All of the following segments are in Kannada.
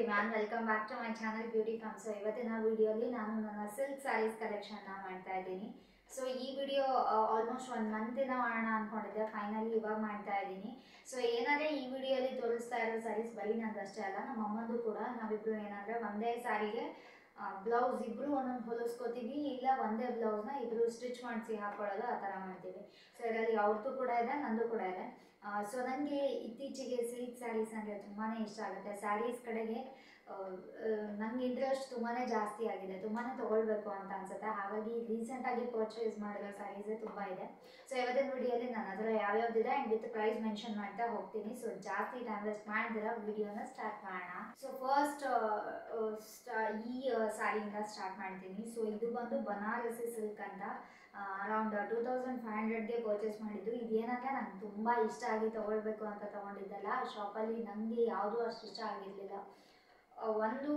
everyone welcome back to my channel beauty from so ಇವತ್ತಿನ ವಿಡಿಯೋಲಿ ನಾನು ನನ್ನ ಸಿಲ್ಕ್ ಸ್ಯಾರೀಸ್ ಕಲೆಕ್ಷನ್ನ ಮಾಡ್ತಾ ಇದ್ದೀನಿ ಸೊ ಈ ವಿಡಿಯೋ ಆಲ್ಮೋಸ್ಟ್ ಒಂದು ಮಂತಿನ ಮಾಡೋಣ ಅಂದ್ಕೊಂಡಿದ್ದೆ ಫೈನಲಿ ಇವಾಗ ಮಾಡ್ತಾ ಇದ್ದೀನಿ ಸೊ ಏನಾದ್ರೆ ಈ ವಿಡಿಯೋಲಿ ತೋರಿಸ್ತಾ ಇರೋ ಸ್ಯಾರೀಸ್ ಬರೀ ನಂದಷ್ಟೇ ಅಲ್ಲ ನಮ್ಮ ಅಮ್ಮಂದು ಕೂಡ ನಾವಿಬ್ರು ಏನಂದ್ರೆ ಒಂದೇ ಸ್ಯಾರಿಗೆ ಬ್ಲೌಸ್ ಇಬ್ರು ಒಂದೊಂದು ಹೊಲಿಸ್ಕೋತೀವಿ ಇಲ್ಲ ಒಂದೇ ಬ್ಲೌಸ್ನ ಇಬ್ರು ಸ್ಟಿಚ್ ಮಾಡಿಸಿ ಹಾಕೊಳ್ಳೋದು ಆ ಥರ ಮಾಡ್ತೀವಿ ಸೊ ಇದರಲ್ಲಿ ಅವ್ರದ್ದು ಕೂಡ ಇದೆ ನಂದು ಕೂಡ ಇದೆ ಸೊ ನನಗೆ ಇತ್ತೀಚೆಗೆ ಸಿಲ್ಕ್ ಸ್ಯಾರೀಸ್ ಅಂದರೆ ತುಂಬಾ ಇಷ್ಟ ಆಗುತ್ತೆ ಸ್ಯಾರೀಸ್ ಕಡೆಗೆ ನನಗೆ ಇಂಟ್ರೆಸ್ಟ್ ತುಂಬಾ ಜಾಸ್ತಿ ಆಗಿದೆ ತುಂಬಾ ತೊಗೊಳ್ಬೇಕು ಅಂತ ಅನ್ಸುತ್ತೆ ಹಾಗಾಗಿ ರೀಸೆಂಟಾಗಿ ಪರ್ಚೇಸ್ ಮಾಡಿರೋ ಸ್ಯಾರೀಸೇ ತುಂಬ ಇದೆ ಸೊ ಇವತ್ತಿನ ವಿಡಿಯೋಲಿ ನನ್ನ ಹತ್ರ ಯಾವ್ಯಾವ್ದಿದೆ ಆ್ಯಂಡ್ ವಿತ್ ಪ್ರೈಸ್ ಮೆನ್ಷನ್ ಮಾಡ್ತಾ ಹೋಗ್ತೀನಿ ಸೊ ಜಾಸ್ತಿ ಟೈಮ್ ವೇಸ್ಟ್ ಮಾಡಿದಿರ ವಿಡಿಯೋನ ಸ್ಟಾರ್ಟ್ ಮಾಡೋಣ ಸೊ ಫಸ್ಟ್ ಈ ಸ್ಯಾರಿಯಿಂದ ಸ್ಟಾರ್ಟ್ ಮಾಡ್ತೀನಿ ಸೊ ಇದು ಬಂದು ಬನಾರಸಿ ಸಿಲ್ಕ್ ಅಂತ ಅರೌಂಡ್ ಟೂ ತೌಸಂಡ್ ಫೈವ್ ಹಂಡ್ರೆಡ್ಗೆ ಪರ್ಚೇಸ್ ಮಾಡಿದ್ದು ಇದೇನಂದ್ರೆ ನಂಗೆ ತುಂಬ ಇಷ್ಟ ಆಗಿ ತೊಗೊಳ್ಬೇಕು ಅಂತ ತೊಗೊಂಡಿದ್ದಲ್ಲ ಶಾಪಲ್ಲಿ ನನಗೆ ಯಾವುದೂ ಅಷ್ಟು ಇಷ್ಟ ಆಗಿರಲಿಲ್ಲ ಒಂದು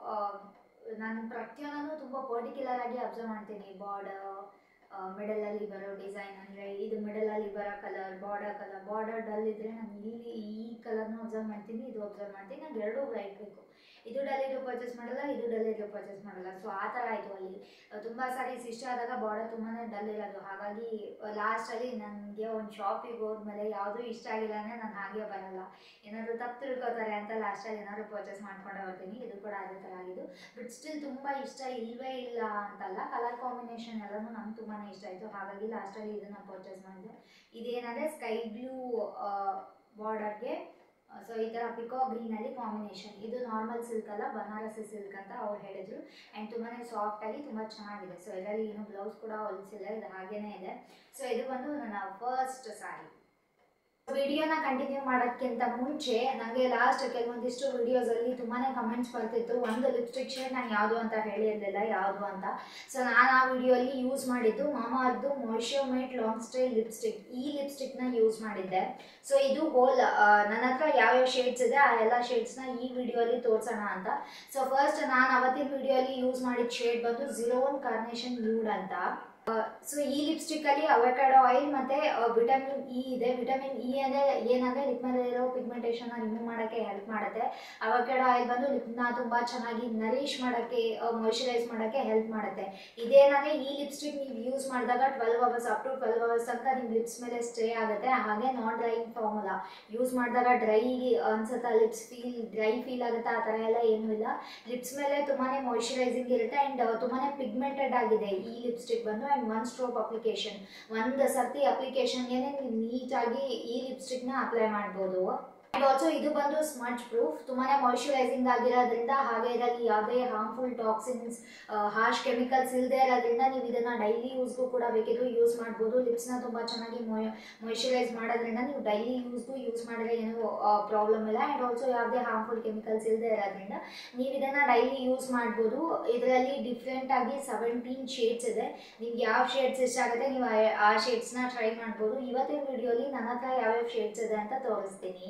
ನಾನು ಪ್ರತಿಯೊಂದನ್ನು ತುಂಬ ಪರ್ಟಿಕ್ಯುಲರ್ ಆಗಿ ಅಬ್ಸರ್ವ್ ಮಾಡ್ತೀನಿ ಬಾರ್ಡರ್ ಮಿಡಲಲ್ಲಿ ಬರೋ ಡಿಸೈನ್ ಅಂದರೆ ಇದು ಮಿಡಲಲ್ಲಿ ಬರೋ colour border colour border dull ಇದ್ದರೆ ನಾನು ಇಲ್ಲಿ ಈ ಕಲರ್ನ ಅಬ್ಸರ್ವ್ ಮಾಡ್ತೀನಿ ಇದು ಅಬ್ಸರ್ವ್ ಮಾಡ್ತೀನಿ ನಂಗೆ ಎರಡೂ ಲೈಟ್ ಬೇಕು ಇದು ಡಲ್ ಇರೋ ಪರ್ಚೇಸ್ ಮಾಡಲ್ಲ ಇದು ಡಲ್ ಇರೋ ಪರ್ಚೇಸ್ ಮಾಡಲ್ಲ ಸೊ ಆ ಥರ ಆಯಿತು ಅಲ್ಲಿ ತುಂಬ ಸಾರಿ ಇಷ್ಟ ಆದಾಗ ಬಾರ್ಡರ್ ತುಂಬಾ ಡಲ್ ಇರೋದು ಹಾಗಾಗಿ ಲಾಸ್ಟಲ್ಲಿ ನನಗೆ ಒಂದು ಶಾಪಿಗೆ ಹೋದ್ಮೇಲೆ ಯಾವುದೂ ಇಷ್ಟ ಆಗಿಲ್ಲ ಅಂದರೆ ನಾನು ಹಾಗೆ ಬರಲ್ಲ ಏನಾದರೂ ತಪ್ಪು ತಿಳ್ಕೊತಾರೆ ಅಂತ ಲಾಸ್ಟಲ್ಲಿ ಏನಾದರೂ ಪರ್ಚೇಸ್ ಮಾಡ್ಕೊಂಡೆ ಬರ್ತೀನಿ ಇದು ಕೂಡ ಅದೇ ಥರ ಆಗಿದ್ದು ಬಟ್ ಸ್ಟಿಲ್ ತುಂಬ ಇಷ್ಟ ಇಲ್ಲವೇ ಇಲ್ಲ ಅಂತಲ್ಲ ಕಲರ್ ಕಾಂಬಿನೇಷನ್ ಎಲ್ಲನೂ ನಂಗೆ ತುಂಬಾ ಇಷ್ಟ ಆಯಿತು ಹಾಗಾಗಿ ಲಾಸ್ಟಲ್ಲಿ ಇದನ್ನು ಪರ್ಚೇಸ್ ಮಾಡಿದೆ ಇದೇನಂದರೆ ಸ್ಕೈ ಬ್ಲೂ ಬಾರ್ಡರ್ಗೆ ಸೊ ಈ ಥರ ಪಿಕೋ ಗ್ರೀನಲ್ಲಿ ಕಾಂಬಿನೇಷನ್ ಇದು ನಾರ್ಮಲ್ ಸಿಲ್ಕ್ ಅಲ್ಲ ಬನಾರಸಿ ಸಿಲ್ಕ್ ಅಂತ ಅವ್ರು ಹೇಳಿದರು ಆ್ಯಂಡ್ ತುಂಬಾ ಸಾಫ್ಟಾಗಿ ತುಂಬ ಚೆನ್ನಾಗಿದೆ ಸೊ ಇದರಲ್ಲಿ ಏನು ಬ್ಲೌಸ್ ಕೂಡ ಹೊಲಿಸಿಲ್ಲ ಇದು ಹಾಗೇನೇ ಇದೆ ಸೊ ಇದು ಬಂದು ನನ್ನ ಫಸ್ಟ್ ಸ್ಯಾರಿ ವಿಡಿಯೋನ ಕಂಟಿನ್ಯೂ ಮಾಡೋಕ್ಕಿಂತ ಮುಂಚೆ ನನಗೆ ಲಾಸ್ಟ್ ಕೆಲವೊಂದಿಷ್ಟು ವಿಡಿಯೋಸಲ್ಲಿ ತುಂಬಾ ಕಮೆಂಟ್ಸ್ ಬರ್ತಿತ್ತು ಒಂದು ಲಿಪ್ಸ್ಟಿಕ್ ಶೇಡ್ ನಾನು ಯಾವುದು ಅಂತ ಹೇಳಿರಲಿಲ್ಲ ಯಾವುದು ಅಂತ ಸೊ ನಾನು ಆ ವಿಡಿಯೋಲಿ ಯೂಸ್ ಮಾಡಿದ್ದು ಮಾಮಾರ್ದು ಮಾಯ್ಶ್ಚರ್ ಲಾಂಗ್ ಸ್ಟೈಲ್ ಲಿಪ್ಸ್ಟಿಕ್ ಈ ಲಿಪ್ಸ್ಟಿಕ್ನ ಯೂಸ್ ಮಾಡಿದ್ದೆ ಸೊ ಇದು ಹೋಲ್ ನನ್ನ ಹತ್ರ ಯಾವ್ಯಾವ ಶೇಡ್ಸ್ ಇದೆ ಆ ಎಲ್ಲ ಶೇಡ್ಸ್ನ ಈ ವಿಡಿಯೋಲಿ ತೋರಿಸೋಣ ಅಂತ ಸೊ ಫಸ್ಟ್ ನಾನು ಅವತ್ತಿನ ವಿಡಿಯೋಲಿ ಯೂಸ್ ಮಾಡಿದ ಶೇಡ್ ಬಂದು ಝೀರೋ ಒನ್ ಕಾರ್ನೇಷನ್ ನ್ಯೂಡ್ ಅಂತ ಸೊ ಈ ಲಿಪ್ಸ್ಟಿಕ್ ಅಲ್ಲಿ ಅವಕಾಡೋ ಆಯಿಲ್ ಮತ್ತೆ ವಿಟಮಿನ್ ಇ ಇದೆ ವಿಟಮಿನ್ ಇ ಅಂದ್ರೆ ಏನಂದ್ರೆ ಲಿಪ್ ಮೇಲೆ ಇರೋ ಪಿಗ್ಮೆಂಟೇಷನ್ ರಿಮೂವ್ ಮಾಡೋಕ್ಕೆ ಹೆಲ್ಪ್ ಮಾಡುತ್ತೆ ಅವಕಾಡೋ ಆಯಿಲ್ ಬಂದು ಲಿಪ್ನ ತುಂಬಾ ಚೆನ್ನಾಗಿ ನರಿಶ್ ಮಾಡೋಕ್ಕೆ ಮಾಯ್ಶ್ಚರೈಸ್ ಮಾಡೋಕ್ಕೆ ಹೆಲ್ಪ್ ಮಾಡುತ್ತೆ ಇದೇನಂದ್ರೆ ಈ ಲಿಪ್ಸ್ಟಿಕ್ ನೀವು ಯೂಸ್ ಮಾಡಿದಾಗ twelve hours up to twelve hours ತನಕ ನಿಮ್ಮ ಲಿಪ್ಸ್ ಮೇಲೆ ಸ್ಟೇ ಆಗುತ್ತೆ ಹಾಗೆ ನಾನ್ ಡ್ರೈಯಿಂಗ್ ಫಾರ್ಮುಲಾ ಯೂಸ್ ಮಾಡಿದಾಗ ಡ್ರೈ ಅನ್ಸುತ್ತಾ ಲಿಪ್ಸ್ ಫೀಲ್ ಡ್ರೈ ಫೀಲ್ ಆಗುತ್ತೆ ಆ ಥರ ಎಲ್ಲ ಏನೂ ಇಲ್ಲ ಲಿಪ್ಸ್ ಮೇಲೆ ತುಂಬಾ ಮಾಯ್ಶ್ಚರೈಸಿಂಗ್ ಇರುತ್ತೆ ಆ್ಯಂಡ್ ತುಂಬಾ ಪಿಗ್ಮೆಂಟೆಡ್ ಆಗಿದೆ ಈ ಲಿಪ್ಸ್ಟಿಕ್ ಬಂದು ಆ್ಯಂಡ್ ಒನ್ ಸ್ಟ್ರೋಪ್ ಅಪ್ಲಿಕೇಶನ್ ಒಂದು ಸರ್ತಿ ಅಪ್ಲಿಕೇಶನ್ಗೆ ನೀವು ನೀಟಾಗಿ ಈ ಲಿಪ್ಸ್ಟಿಕ್ನ ಅಪ್ಲೈ ಮಾಡ್ಬೋದು ಆ್ಯಂಡ್ ಆಲ್ಸೋ ಇದು ಬಂದು ಸ್ಮಚ್ ಪ್ರೂಫ್ ತುಂಬಾ ಮಾಯ್ಶ್ಚರೈಸಿಂಗ್ ಆಗಿರೋದ್ರಿಂದ ಹಾಗೆ ಇದರಲ್ಲಿ ಯಾವುದೇ ಹಾರ್ಮ್ಫುಲ್ ಟಾಕ್ಸಿನ್ಸ್ ಹಾರ್ಶ್ ಕೆಮಿಕಲ್ಸ್ ಇಲ್ಲದೆ ಇರೋದ್ರಿಂದ ನೀವು ಇದನ್ನು ಡೈಲಿ ಯೂಸ್ಗೂ ಕೂಡ ಬೇಕಿದ್ರು ಯೂಸ್ ಮಾಡ್ಬೋದು ಲಿಪ್ಸ್ನ ತುಂಬ ಚೆನ್ನಾಗಿ ಮೊಯ್ ಮಾಯ್ಶ್ಚರೈಸ್ ಮಾಡೋದ್ರಿಂದ ನೀವು ಡೈಲಿ ಯೂಸ್ಗೂ ಯೂಸ್ ಮಾಡಿದ್ರೆ ಏನೂ ಪ್ರಾಬ್ಲಮ್ ಇಲ್ಲ ಆ್ಯಂಡ್ ಆಲ್ಸೋ ಯಾವುದೇ ಹಾರ್ಮ್ಫುಲ್ ಕೆಮಿಕಲ್ಸ್ ಇಲ್ಲದೆ ಇರೋದ್ರಿಂದ ನೀವು ಇದನ್ನು ಡೈಲಿ ಯೂಸ್ ಮಾಡ್ಬೋದು ಇದರಲ್ಲಿ ಡಿಫ್ರೆಂಟ್ ಆಗಿ ಸೆವೆಂಟೀನ್ ಶೇಡ್ಸ್ ಇದೆ ನಿಮ್ಗೆ ಯಾವ ಶೇಡ್ಸ್ ಇಷ್ಟ ಆಗುತ್ತೆ ನೀವು ಆ ಶೇಡ್ಸ್ನ ಟ್ರೈ ಮಾಡ್ಬೋದು ಇವತ್ತಿನ ವಿಡಿಯೋಲಿ ನನ್ನ ಹತ್ರ ಯಾವ್ಯಾವ ಶೇಡ್ಸ್ ಇದೆ ಅಂತ ತೋರಿಸ್ತೀನಿ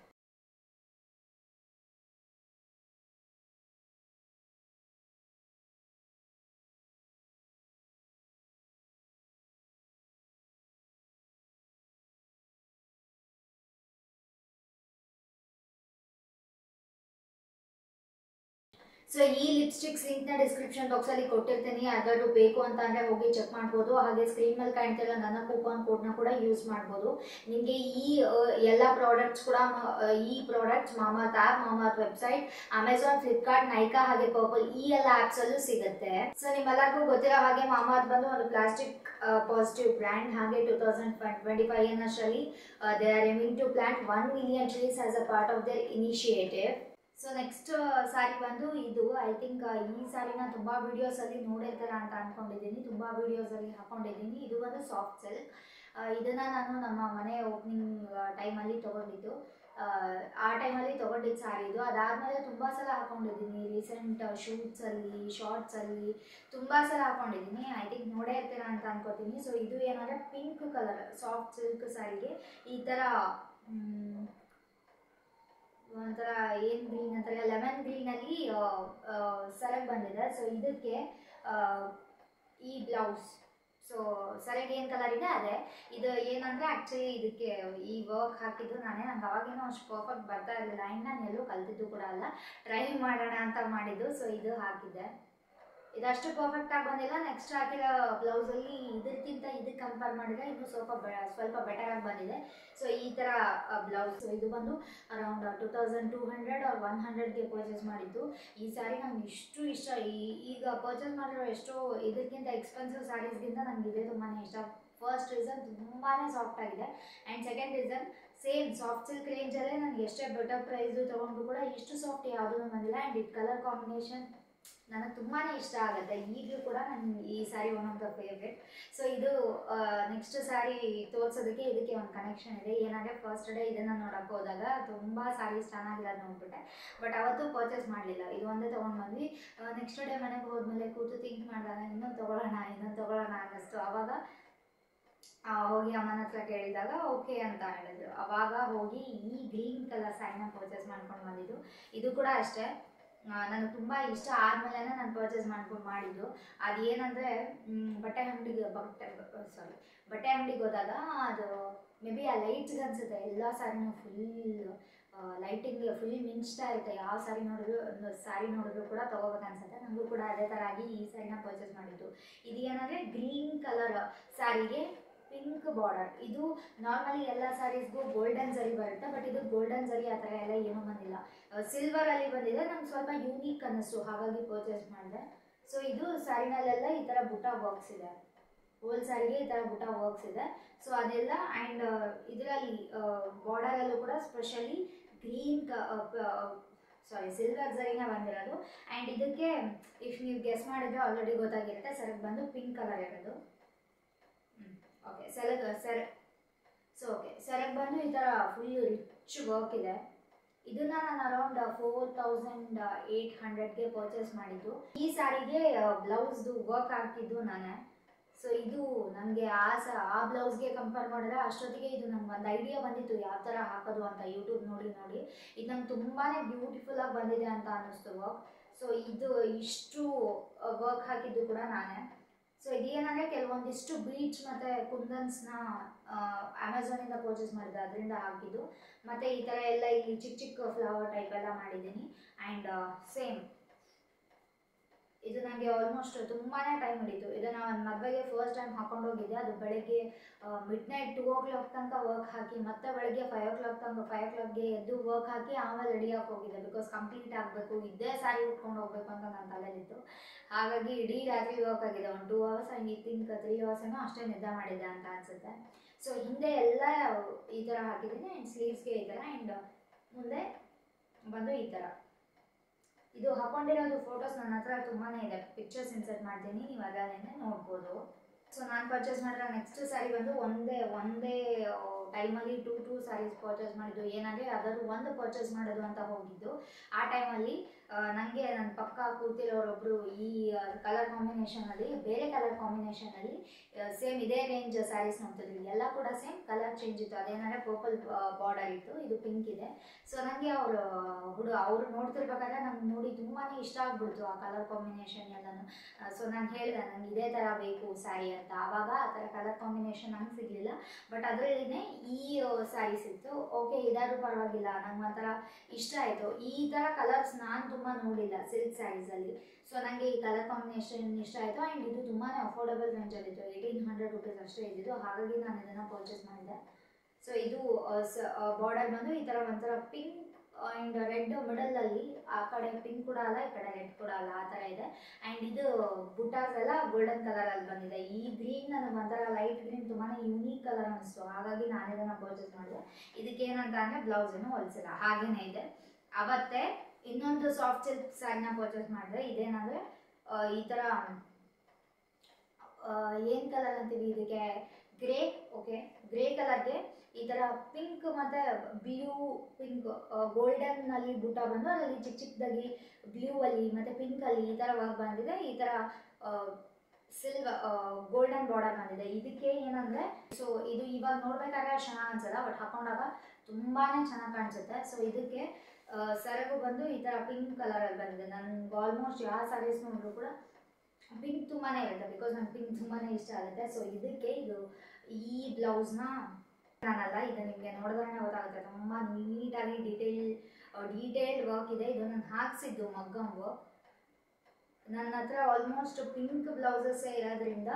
ಸೊ ಈ ಲಿಪ್ಸ್ಟಿಕ್ಸ್ ಲಿಂಕ್ನ ಡಿಸ್ಕ್ರಿಪ್ಷನ್ ಬಾಕ್ಸಲ್ಲಿ ಕೊಟ್ಟಿರ್ತೀನಿ ಯಾರಿಗಾದ್ರು ಬೇಕು ಅಂತ ಅಂದರೆ ಹೋಗಿ ಚೆಕ್ ಮಾಡ್ಬೋದು ಹಾಗೆ ಸ್ಕ್ರೀನ್ ಮೇಲೆ ಕಾಣ್ತಿರೋ ನನ್ನ ಕೂಪನ್ ಕೋಡ್ನ ಕೂಡ ಯೂಸ್ ಮಾಡ್ಬೋದು ನಿಮಗೆ ಈ ಎಲ್ಲ ಪ್ರಾಡಕ್ಟ್ಸ್ ಕೂಡ ಈ products Mamaearth app Mamaearth website Amazon Flipkart Nykaa ಹಾಗೆ ಪರ್ಪಲ್ ಈ ಎಲ್ಲ ಆ್ಯಪ್ಸಲ್ಲೂ ಸಿಗುತ್ತೆ ಸೊ ನಿಮ್ಮೆಲ್ಲರಿಗೂ ಗೊತ್ತಿರೋ ಹಾಗೆ ಮಾಮಾತ್ ಬಂದು ಒಂದು ಪ್ಲಾಸ್ಟಿಕ್ ಪಾಸಿಟಿವ್ ಬ್ರ್ಯಾಂಡ್ ಹಾಗೆ ಟೂ ತೌಸಂಡ್ ಟ್ವೆಂಟಿ ಫೈವ್ ಅನ್ನಷ್ಟರಲ್ಲಿ they are aiming to plant one million trees as a part of their initiative so next sari ಬಂದು ಇದು ಐ ಥಿಂಕ್ ಈ ಸಾರಿನ ತುಂಬ ವೀಡಿಯೋಸಲ್ಲಿ ನೋಡಿರ್ತೀರ ಅಂತ ಅಂದ್ಕೊಂಡಿದ್ದೀನಿ ತುಂಬ ವೀಡಿಯೋಸಲ್ಲಿ ಹಾಕೊಂಡಿದ್ದೀನಿ ಇದು ಬಂದು ಸಾಫ್ಟ್ ಸಿಲ್ಕ್ ಇದನ್ನು ನಾನು ನಮ್ಮ ಮನೆ ಓಪನಿಂಗ್ ಟೈಮಲ್ಲಿ ತೊಗೊಂಡಿದ್ದು ಆ ಟೈಮಲ್ಲಿ ತೊಗೊಂಡಿದ್ದು ಸಾರಿ ಇದು ಅದಾದಮೇಲೆ ತುಂಬ ಸಲ ಹಾಕೊಂಡಿದ್ದೀನಿ ರೀಸೆಂಟ್ ಶೂಟ್ಸಲ್ಲಿ ಶಾರ್ಟ್ಸಲ್ಲಿ ತುಂಬ ಸಲ ಹಾಕೊಂಡಿದ್ದೀನಿ ಐ ಥಿಂಕ್ ನೋಡೇ ಇರ್ತೀರ ಅಂತ ಅನ್ಕೋತೀನಿ ಸೊ ಇದು ಏನಂದರೆ ಪಿಂಕ್ ಕಲರ್ ಸಾಫ್ಟ್ ಸಿಲ್ಕ್ ಸಾರಿಗೆ ಈ ಥರ ಒಂಥರ ಏನು ಗ್ರೀನ್ ಅಂತಾರೆ ಲೆಮನ್ ಗ್ರೀನಲ್ಲಿ ಸೆಲೆಕ್ಟ್ ಬಂದಿದೆ ಸೊ ಇದಕ್ಕೆ ಈ ಬ್ಲೌಸ್ ಸೊ ಸರಿಯಾಗಿ ಏನು ಕಲರ್ ಇದೆ ಅದೇ ಇದು ಏನಂದ್ರೆ ಆ್ಯಕ್ಚುಲಿ ಇದಕ್ಕೆ ಈ ವರ್ಕ್ ಹಾಕಿದ್ದು ನಾನೇ ನಂಗೆ ಅವಾಗೇನೋ ಅಷ್ಟು ಪರ್ಫೆಕ್ಟ್ ಬರ್ತಾ ಇರಲಿಲ್ಲ ಆ್ಯಂಡ್ ನಾನು ಎಲ್ಲೂ ಕಲ್ತಿದ್ದು ಕೂಡ ಅಲ್ಲ ಟ್ರೈ ಮಾಡೋಣ ಅಂತ ಮಾಡಿದ್ದು ಸೊ ಇದು ಹಾಕಿದ್ದೆ ಇದಷ್ಟು ಪರ್ಫೆಕ್ಟ್ ಆಗಿ ಬಂದಿಲ್ಲ ನೆಕ್ಸ್ಟ್ ಹಾಕಿರೋ ಬ್ಲೌಸಲ್ಲಿ ಇದಕ್ಕಿಂತ ಇದಕ್ಕೆ ಕಂಪೇರ್ ಮಾಡಿದ್ರೆ ಇನ್ನೂ ಸ್ವಲ್ಪ ಬೆ ಸ್ವಲ್ಪ ಬೆಟರ್ ಆಗಿ ಬಂದಿದೆ ಸೊ ಈ ಥರ ಬ್ಲೌಸ್ ಇದು ಬಂದು around two thousand two hundred or one ಹಂಡ್ರೆಡ್ಗೆ ಪರ್ಚೇಸ್ ಮಾಡಿದ್ದು ಈ ಸ್ಯಾರಿ ನಂಗೆ ಇಷ್ಟು ಇಷ್ಟ ಈ ಈಗ ಪರ್ಚೇಸ್ ಮಾಡಿರೋ ಎಷ್ಟೋ ಇದಕ್ಕಿಂತ ಎಕ್ಸ್ಪೆನ್ಸಿವ್ ಸ್ಯಾರೀಸ್ಗಿಂತ ನನಗೆ ಇದೇ ತುಂಬಾ ಇಷ್ಟ ಫಸ್ಟ್ ರೀಸನ್ ತುಂಬಾ ಸಾಫ್ಟ್ ಆಗಿದೆ and second reason same soft silk ರೇಂಜಲ್ಲೇ ನನಗೆ ಎಷ್ಟೇ ಬೆಟರ್ ಪ್ರೈಸು ತೊಗೊಂಡ್ರು ಕೂಡ ಇಷ್ಟು ಸಾಫ್ಟ್ ಯಾವುದೂ ಬಂದಿಲ್ಲ ಆ್ಯಂಡ್ ಇದು ಕಲರ್ ಕಾಂಬಿನೇಷನ್ ನನಗೆ ತುಂಬಾ ಇಷ್ಟ ಆಗುತ್ತೆ ಈಗಲೂ ಕೂಡ ನನಗೆ ಈ sari one of the favourite so ಇದು ನೆಕ್ಸ್ಟ್ ಸ್ಯಾರಿ ತೋರಿಸೋದಕ್ಕೆ ಇದಕ್ಕೆ ಒಂದು ಕನೆಕ್ಷನ್ ಇದೆ ಏನಂದರೆ ಫಸ್ಟ್ ಡೇ ಇದನ್ನು ನೋಡೋಕೆ ಹೋದಾಗ ತುಂಬ ಸ್ಯಾರೀಸ್ ಚೆನ್ನಾಗಿರೋದು ನೋಡ್ಬಿಟ್ಟೆ ಬಟ್ ಅವತ್ತು ಪರ್ಚೇಸ್ ಮಾಡಲಿಲ್ಲ ಇದು ಒಂದೇ ತೊಗೊಂಡು ಬಂದ್ವಿ ನೆಕ್ಸ್ಟ್ ಡೇ ಮನೆಗೆ ಹೋದ್ಮೇಲೆ ಕೂತು ಥಿಂಕ್ ಮಾಡಿದಾಗ ಇನ್ನೊಂದು ತೊಗೊಳ್ಳೋಣ ಇನ್ನೊಂದು ತೊಗೊಳ್ಳೋಣ ಅನ್ನಿಸ್ತು ಆವಾಗ ಆ, ಹೋಗಿ ಅಮ್ಮನ ಹತ್ರ ಕೇಳಿದಾಗ ಓಕೆ ಅಂತ ಹೇಳಿದ್ರು ಅವಾಗ ಹೋಗಿ ಈ ಗ್ರೀನ್ ಕಲರ್ ಸ್ಯಾರಿನ ಪರ್ಚೇಸ್ ಮಾಡ್ಕೊಂಡು ಬಂದಿದ್ದು ಇದು ಕೂಡ ಅಷ್ಟೇ ನನಗೆ ತುಂಬ ಇಷ್ಟ ಆದಮೇಲೆ ನಾನು ಪರ್ಚೇಸ್ ಮಾಡ್ಕೊಂಡು ಮಾಡಿದ್ದು ಅದೇನಂದರೆ ಬಟ್ಟೆ ಅಂಗಡಿಗೆ ಬಟ್ಟೆ ಸಾರಿ ಬಟ್ಟೆ ಅಂಗಡಿಗೆ ಹೋದಾಗ ಅದು ಮೇ ಬಿ ಆ ಲೈಟ್ಸ್ಗೆ ಅನ್ಸುತ್ತೆ ಎಲ್ಲ ಸ್ಯಾರಿನೂ ಫುಲ್ ಲೈಟಿಂಗ್ ಫುಲ್ ಮಿಂಚ್ತಾ ಇರುತ್ತೆ ಯಾವ ಸ್ಯಾರಿ ನೋಡಿದ್ರು ಒಂದು ಸ್ಯಾರಿ ನೋಡಿದ್ರು ಕೂಡ ತೊಗೋಬೇಕು ಅನ್ಸುತ್ತೆ ನನಗೂ ಕೂಡ ಅದೇ ಥರ ಆಗಿ ಈ ಸ್ಯಾರಿನ ಪರ್ಚೇಸ್ ಮಾಡಿದ್ದು ಇದು ಏನಂದರೆ ಗ್ರೀನ್ ಕಲರ್ ಸ್ಯಾರಿಗೆ ಪಿಂಕ್ ಬಾರ್ಡರ್ ಇದು ನಾರ್ಮಲಿ ಎಲ್ಲ ಸ್ಯಾರೀಸ್ಗೂ ಗೋಲ್ಡನ್ ಜರಿ ಬರುತ್ತೆ ಬಟ್ ಇದು ಗೋಲ್ಡನ್ ಜರಿ ಆ ಥರ ಎಲ್ಲ ಏನೂ ಬಂದಿಲ್ಲ ಸಿಲ್ವರ್ ಅಲ್ಲಿ ಬಂದಿದೆ ನಂಗೆ ಸ್ವಲ್ಪ ಯೂನಿಕ್ ಅನ್ನಿಸ್ತು ಹಾಗಾಗಿ ಪರ್ಚೇಸ್ ಮಾಡಿದೆ ಸೊ ಇದು ಸ್ಯಾರಿನಲ್ಲೆಲ್ಲ ಈ ಥರ ಬುಟ್ಟ ವರ್ಕ್ಸ್ ಇದೆ ಹೋಲ್ ಸ್ಯಾರಿಗೆ ಈ ಥರ ಬುಟ್ಟ ವರ್ಕ್ಸ್ ಇದೆ ಸೊ ಅದೆಲ್ಲ ಆ್ಯಂಡ್ ಇದರಲ್ಲಿ ಬಾರ್ಡರಲ್ಲೂ ಕೂಡ ಸ್ಪೆಷಲಿ ಗ್ರೀನ್ ಸಾರಿ ಸಿಲ್ವರ್ ಜರಿನ ಬಂದಿರೋದು ಆ್ಯಂಡ್ ಇದಕ್ಕೆ ಇಫ್ ನೀವು ಗೆಸ್ ಮಾಡಿದ್ರೆ ಆಲ್ರೆಡಿ ಗೊತ್ತಾಗಿರುತ್ತೆ ಸರಗ್ ಬಂದು ಪಿಂಕ್ ಕಲರ್ ಇರೋದು ಓಕೆ ಸೆರಗ್ ಸೆರ ಸೊ ಓಕೆ ಸೆರಗ್ ಬಂದು ಈ ಥರ ಫುಲ್ ರಿಚ್ ವರ್ಕ್ ಇದೆ ಇದನ್ನ ನಾನು ಅರೌಂಡ್ ಫೋರ್ ತೌಸಂಡ್ ಏಯ್ಟ್ ಹಂಡ್ರೆಡ್ಗೆ ಪರ್ಚೇಸ್ ಮಾಡಿದ್ದು ಈ ಸ್ಯಾರಿಗೆ ಬ್ಲೌಸ್ದು ವರ್ಕ್ ಹಾಕಿದ್ದು ನಾನೇ ಸೊ ಇದು ನನಗೆ ಆ ಸ ಆ ಬ್ಲೌಸ್ಗೆ ಕಂಪೇರ್ ಮಾಡಿದ್ರೆ ಅಷ್ಟೊತ್ತಿಗೆ ಇದು ನಂಗೆ ಒಂದು ಐಡಿಯಾ ಬಂದಿತ್ತು ಯಾವ ಥರ ಹಾಕೋದು ಅಂತ ಯೂಟ್ಯೂಬ್ ನೋಡಿ ನೋಡಿ ಇದು ನಂಗೆ ತುಂಬಾ ಬ್ಯೂಟಿಫುಲ್ಲಾಗಿ ಬಂದಿದೆ ಅಂತ ಅನ್ನಿಸ್ತು ವರ್ಕ್ ಸೊ ಇದು ಇಷ್ಟು ವರ್ಕ್ ಹಾಕಿದ್ದು ಕೂಡ ನಾನೇ ಸೊ ಇದೇನಂದರೆ ಕೆಲವೊಂದಿಷ್ಟು ಬೀಚ್ ಮತ್ತು ಕುಂದನ್ಸ್ನ ಅಮೆಝಾನಿಂದ ಪರ್ಚೇಸ್ ಮಾಡಿದ್ದೆ ಅದರಿಂದ ಹಾಕಿದ್ದು ಮತ್ತು ಈ ಥರ ಎಲ್ಲ ಇಲ್ಲಿ ಚಿಕ್ಕ ಚಿಕ್ಕ ಫ್ಲವರ್ ಟೈಪ್ ಎಲ್ಲ ಮಾಡಿದ್ದೀನಿ ಆ್ಯಂಡ್ ಸೇಮ್ ಇದು ನನಗೆ ಆಲ್ಮೋಸ್ಟ್ ತುಂಬಾ ಟೈಮ್ ಹಿಡಿತು ಇದನ್ನು ಒಂದು ಮದುವೆಗೆ ಫಸ್ಟ್ ಟೈಮ್ ಹಾಕೊಂಡು ಹೋಗಿದ್ದೆ ಅದು ಬೆಳಗ್ಗೆ midnight two o'clock ತನಕ ವರ್ಕ್ ಹಾಕಿ ಮತ್ತೆ ಬೆಳಗ್ಗೆ ಫೈವ್ ಓ ಕ್ಲಾಕ್ ತನಕ ಫೈವ್ ಓ ಕ್ಲಾಕ್ಗೆ ಎದ್ದು ವರ್ಕ್ ಹಾಕಿ ಆಮೇಲೆ ರೆಡಿ ಆಗಿ ಹೋಗಿದ್ದೆ ಬಿಕಾಸ್ ಕಂಪ್ಲೀಟ್ ಆಗಬೇಕು ಇದ್ದೇ ಸ್ಯಾರಿ ಉಟ್ಕೊಂಡು ಹೋಗ್ಬೇಕು ಅಂತ ನನ್ನ ತಲೆಯಲ್ಲಿತ್ತು ಹಾಗಾಗಿ ಇಡೀ ರಾತ್ರಿ ವರ್ಕ್ ಆಗಿದೆ ಒಂದು ಟೂ ಅವರ್ಸ್ ಆ್ಯಂಡ್ ಈ ತಿಂಕ್ ತ್ರೀ ಅವರ್ಸೇನೋ ಅಷ್ಟೇ ನಿದ್ದೆ ಮಾಡಿದ್ದೆ ಅಂತ ಅನಿಸುತ್ತೆ ಸೊ ಹಿಂದೆ ಎಲ್ಲ ಈ ಥರ ಹಾಕಿದ್ದೀನಿ ಆ್ಯಂಡ್ ಸ್ಲೀವ್ಸ್ಗೆ ಈ ಥರ ಆ್ಯಂಡ್ ಮುಂದೆ ಬಂದು ಈ ಥರ ಇದು ಹಾಕೊಂಡಿರೋದು ಫೋಟೋಸ್ ನನ್ನ ಹತ್ರ ತುಂಬಾ ಇದೆ ಪಿಕ್ಚರ್ಸ್ ಇನ್ಸರ್ಟ್ ಮಾಡ್ತೀನಿ ನೀವು ಅದನ್ನೇ ನೋಡ್ಬೋದು ಸೊ ನಾನು ಪರ್ಚೇಸ್ ಮಾಡಿರೋ ನೆಕ್ಸ್ಟ್ ಸ್ಯಾರಿ ಬಂದು ಒಂದೇ ಒಂದೇ ಟೈಮಲ್ಲಿ ಟೂ ಟೂ ಸ್ಯಾರೀಸ್ ಪರ್ಚೇಸ್ ಮಾಡಿದ್ದು ಏನಂದರೆ ಯಾವ್ದಾದ್ರು ಒಂದು ಪರ್ಚೇಸ್ ಮಾಡೋದು ಅಂತ ಹೋಗಿದ್ದು ಆ ಟೈಮಲ್ಲಿ ನನಗೆ ನನ್ನ ಪಕ್ಕ ಕೂತಿರೋರೊಬ್ಬರು ಈ ಕಲರ್ ಕಾಂಬಿನೇಷನಲ್ಲಿ ಬೇರೆ ಕಲರ್ ಕಾಂಬಿನೇಷನಲ್ಲಿ ಸೇಮ್ ಇದೇ ರೇಂಜ್ ಸ್ಯಾರೀಸ್ ನೋಡ್ತಿದ್ವಿ ಎಲ್ಲ ಕೂಡ ಸೇಮ್ ಕಲರ್ ಚೇಂಜ್ ಇತ್ತು ಅದೇನಂದರೆ ಪರ್ಪಲ್ ಬಾರ್ಡರ್ ಇತ್ತು ಇದು ಪಿಂಕ್ ಇದೆ ಸೊ ನನಗೆ ಅವರು ಹುಡು ಅವರು ನೋಡ್ತಿರ್ಬೇಕಾದ್ರೆ ನಂಗೆ ನೋಡಿ ತುಂಬಾ ಇಷ್ಟ ಆಗ್ಬಿಡ್ತು ಆ ಕಲರ್ ಕಾಂಬಿನೇಷನ್ ಎಲ್ಲನೂ ಸೊ ನಾನು ಹೇಳಿದೆ ನಂಗೆ ಇದೇ ಥರ ಬೇಕು ಸ್ಯಾರಿ ಅಂತ ಆವಾಗ ಆ ಥರ ಕಲರ್ ಕಾಂಬಿನೇಷನ್ ನಂಗೆ ಸಿಗಲಿಲ್ಲ ಬಟ್ ಅದರಲ್ಲಿನೇ ಈ ಸ್ಯಾರೀಸ್ ಇತ್ತು ಓಕೆ ಇದಾದ್ರೂ ಪರವಾಗಿಲ್ಲ ನಂಗೆ ಒಂಥರ ಇಷ್ಟ ಆಯಿತು ಈ ಥರ ಕಲರ್ಸ್ ನಾನು ತುಂಬ ನೋಡಿಲ್ಲ ಸಿಲ್ಕ್ ಸ್ಯಾರೀಸಲ್ಲಿ ಸೊ ನನಗೆ ಈ ಕಲರ್ ಕಾಂಬಿನೇಷನ್ ಇಷ್ಟ ಆಯಿತು ಆ್ಯಂಡ್ ಇದು ತುಂಬಾ ಅಫೋರ್ಡಬಲ್ ರೇಂಜಲ್ಲಿತ್ತು ಏಯ್ಟೀನ್ ಹಂಡ್ರೆಡ್ ರುಪೀಸ್ ಅಷ್ಟೇ ಇದ್ದಿದ್ದು ಹಾಗಾಗಿ ನಾನು ಇದನ್ನು ಪರ್ಚೇಸ್ ಮಾಡಿದೆ ಸೊ ಇದು ಬಾರ್ಡರ್ ಬಂದು ಈ ಥರ ಒಂಥರ ಪಿಂಕ್ ಆ್ಯಂಡ್ ರೆಡ್ ಮಿಡಲಲ್ಲಿ ಆ ಕಡೆ ಪಿಂಕ್ ಕೂಡ ಅಲ್ಲ ಈ ಕಡೆ ರೆಡ್ ಕೂಡ ಅಲ್ಲ ಆ ಥರ ಇದೆ ಆ್ಯಂಡ್ ಇದು ಬುಟ್ಟಾಸ್ ಎಲ್ಲ ಗೋಲ್ಡನ್ ಕಲರಲ್ಲಿ ಬಂದಿದೆ ಈ ಗ್ರೀನ್ ನನಗೆ ಒಂಥರ ಲೈಟ್ ಗ್ರೀನ್ ತುಂಬಾ ಯೂನಿಕ್ ಕಲರ್ ಅನಿಸ್ತು ಹಾಗಾಗಿ ನಾನು ಇದನ್ನು ಪರ್ಚೇಸ್ ಮಾಡಿದೆ ಇದಕ್ಕೆ ಏನಂತ ಅಂದರೆ ಬ್ಲೌಸನ್ನು ಹೊಲಿಸಿಲ್ಲ ಹಾಗೇನೇ ಇದೆ ಅವತ್ತೇ ಇನ್ನೊಂದು ಸಾಫ್ಟ್ ಸಿಲ್ಕ್ ಸ್ಯಾರಿನ ಪರ್ಚೇಸ್ ಮಾಡಿದೆ ಇದೇನಂದರೆ ಈ ಥರ ಏನು ಕಲರ್ ಅಂತೀವಿ ಇದಕ್ಕೆ ಗ್ರೇ ಓಕೆ ಗ್ರೇ ಕಲರ್ಗೆ ಈ ಥರ ಪಿಂಕ್ ಮತ್ತು ಬ್ಲೂ ಪಿಂಕ್ ಗೋಲ್ಡನ್ನಲ್ಲಿ ಬುಟ್ಟ ಬಂದು ಅದರಲ್ಲಿ ಚಿಕ್ಕ ಚಿಕ್ಕದಾಗಿ ಬ್ಲೂ ಅಲ್ಲಿ ಮತ್ತು ಪಿಂಕಲ್ಲಿ ಈ ಥರ ವರ್ಕ್ ಬಂದಿದೆ ಈ ಥರ ಸಿಲ್ವರ್ ಗೋಲ್ಡನ್ ಬಾರ್ಡರ್ ಬಂದಿದೆ ಇದಕ್ಕೆ ಏನಂದರೆ ಸೊ ಇದು ಇವಾಗ ನೋಡ್ಬೇಕಾದ್ರೆ ಚೆನ್ನಾಗಿ ಅನ್ಸಲ್ಲ ಬಟ್ ಹಾಕೊಂಡಾಗ ತುಂಬಾ ಚೆನ್ನಾಗಿ ಕಾಣಿಸುತ್ತೆ ಸೊ ಇದಕ್ಕೆ ಸೆರಗು ಬಂದು ಈ ಥರ ಪಿಂಕ್ ಕಲರಲ್ಲಿ ಬಂದಿದೆ ನನ್ಗೆ ಆಲ್ಮೋಸ್ಟ್ ಯಾವ ಸ್ಯಾರೀಸ್ ನೋಡಿದ್ರು ಕೂಡ ಪಿಂಕ್ ತುಂಬಾ ಇರುತ್ತೆ ಬಿಕಾಸ್ ನಂಗೆ ಪಿಂಕ್ ತುಂಬಾ ಇಷ್ಟ ಆಗುತ್ತೆ ಸೊ ಇದಕ್ಕೆ ಇದು ಈ ಬ್ಲೌಸ್ನ ನಾನಲ್ಲ ಇದು ನಿಮಗೆ ನೋಡಿದ್ರೆ ಗೊತ್ತಾಗುತ್ತೆ ತುಂಬ ನೀಟಾಗಿ ಡೀಟೇಲ್ ಡೀಟೇಲ್ಡ್ ವರ್ಕ್ ಇದೆ ಇದು ನಾನು ಹಾಕ್ಸಿದ್ದು ಮಗ್ಗಮ್ ವರ್ಕ್ ನನ್ನ ಹತ್ರ ಆಲ್ಮೋಸ್ಟ್ ಪಿಂಕ್ ಬ್ಲೌಸಸ್ಸೇ ಇರೋದ್ರಿಂದ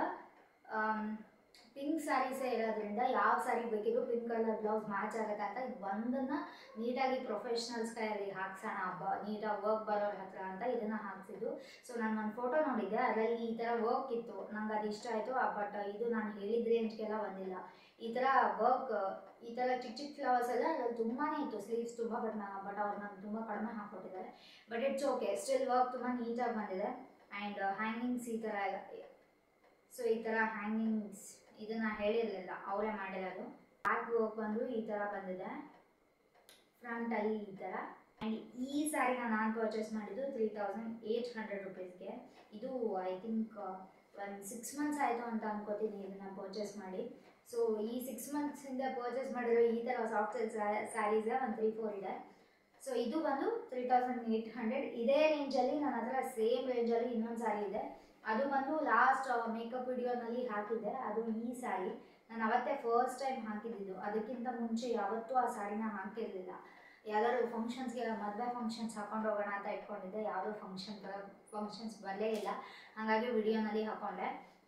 ಪಿಂಕ್ ಸ್ಯಾರೀಸೇ ಇರೋದ್ರಿಂದ ಯಾವ ಸ್ಯಾರಿ ಬೇಕಿದ್ರು ಪಿಂಕ್ ಕಲರ್ ಬ್ಲೌಸ್ ಮ್ಯಾಚ್ ಆಗುತ್ತೆ ಅಂತ ಇದು ಒಂದನ್ನು ನೀಟಾಗಿ ಪ್ರೊಫೆಷ್ನಲ್ಸ್ ಕೈಯಲ್ಲಿ ಹಾಕ್ಸೋಣ ಹಬ್ಬ ನೀಟಾಗಿ ವರ್ಕ್ ಬರೋರ ಹತ್ರ ಅಂತ ಇದನ್ನು ಹಾಕ್ಸಿದ್ದು ಸೊ ನಾನು ಒಂದು ಫೋಟೋ ನೋಡಿದ್ದೆ ಅದರಲ್ಲಿ ಈ ಥರ ವರ್ಕ್ ಇತ್ತು ನಂಗೆ ಅದು ಇಷ್ಟ ಆಯಿತು ಬಟ್ ಇದು ನಾನು ಹೇಳಿದ ರೇಂಜ್ಗೆಲ್ಲ ಬಂದಿಲ್ಲ ಈ ಥರ ವರ್ಕ್ ಈ ಥರ ಚಿಕ್ಕ ಚಿಕ್ಕ ಫ್ಲವರ್ಸ್ ಎಲ್ಲ ಅದ್ರಲ್ಲಿ ತುಂಬಾ ಇತ್ತು ಸ್ಲೀವ್ಸ್ ತುಂಬ ಬಟ್ ನಾ ಬಟ್ ಅವ್ರು ನಂಗೆ ತುಂಬ ಕಡಿಮೆ ಹಾಕ್ಕೊಟ್ಟಿದ್ದಾರೆ but it's okay still work ತುಂಬ ನೀಟಾಗಿ ಬಂದಿದೆ ಆ್ಯಂಡ್ ಹ್ಯಾಂಗಿಂಗ್ಸ್ ಈ ಥರ ಎಲ್ಲ ಸೊ ಈ ಥರ ಹ್ಯಾಂಗಿಂಗ್ಸ್ ಇದನ್ನು ಹೇಳಿರಲಿಲ್ಲ ಅವರೇ ಮಾಡಿರೋದು ಬ್ಯಾಕ್ ವರ್ಕ್ ಬಂದು ಈ ಥರ ಬಂದಿದೆ ಫ್ರಂಟಲ್ಲಿ ಈ ಥರ ಆ್ಯಂಡ್ ಈ ಸ್ಯಾರಿನ ನಾನು ಪರ್ಚೇಸ್ ಮಾಡಿದ್ದು ತ್ರೀ ತೌಸಂಡ್ ಏಯ್ಟ್ ಹಂಡ್ರೆಡ್ ರುಪೀಸ್ಗೆ ಇದು ಐ ಥಿಂಕ್ ಒಂದು ಸಿಕ್ಸ್ ಮಂತ್ಸ್ ಆಯಿತು ಅಂತ ಅನ್ಕೋತೀನಿ ಇದನ್ನು ಪರ್ಚೇಸ್ ಮಾಡಿ ಸೊ ಈ ಸಿಕ್ಸ್ ಮಂತ್ಸಿಂದ ಪರ್ಚೇಸ್ ಮಾಡಿರೋ ಈ ಥರ ಸಾಫ್ಟ್ ಸ್ಯಾರೀಸೇ ಒಂದು ತ್ರೀ ಫೋರ್ ಇದೆ ಸೊ ಇದು ಬಂದು ತ್ರೀ ತೌಸಂಡ್ ಏಯ್ಟ್ ಹಂಡ್ರೆಡ್ ಇದೇ ರೇಂಜಲ್ಲಿ ನನ್ನ ಹತ್ರ ಸೇಮ್ ರೇಂಜಲ್ಲಿ ಇನ್ನೊಂದು ಸ್ಯಾರಿ ಇದೆ ಅದು ಬಂದು ಲಾಸ್ಟ್ ಮೇಕಪ್ ವಿಡಿಯೋನಲ್ಲಿ ಹಾಕಿದ್ದೆ ಅದು ಈ ಸ್ಯಾರಿ ನಾನು ಅವತ್ತೇ ಫಸ್ಟ್ ಟೈಮ್ ಹಾಕಿದ್ದಿದ್ದು ಅದಕ್ಕಿಂತ ಮುಂಚೆ ಯಾವತ್ತೂ ಆ ಸ್ಯಾರಿನ ಹಾಕಿರಲಿಲ್ಲ ಯಾವ್ದಾದ್ರು ಫಂಕ್ಷನ್ಸ್ಗೆ ಮದುವೆ ಫಂಕ್ಷನ್ಸ್ ಹಾಕೊಂಡು ಹೋಗೋಣ ಅಂತ ಇಟ್ಕೊಂಡಿದ್ದೆ ಯಾವುದೋ ಫಂಕ್ಷನ್ ಫಂಕ್ಷನ್ಸ್ ಬರಲೇ ಇಲ್ಲ ಹಾಗಾಗಿ ವಿಡಿಯೋನಲ್ಲಿ ಹಾಕೊಂಡೆ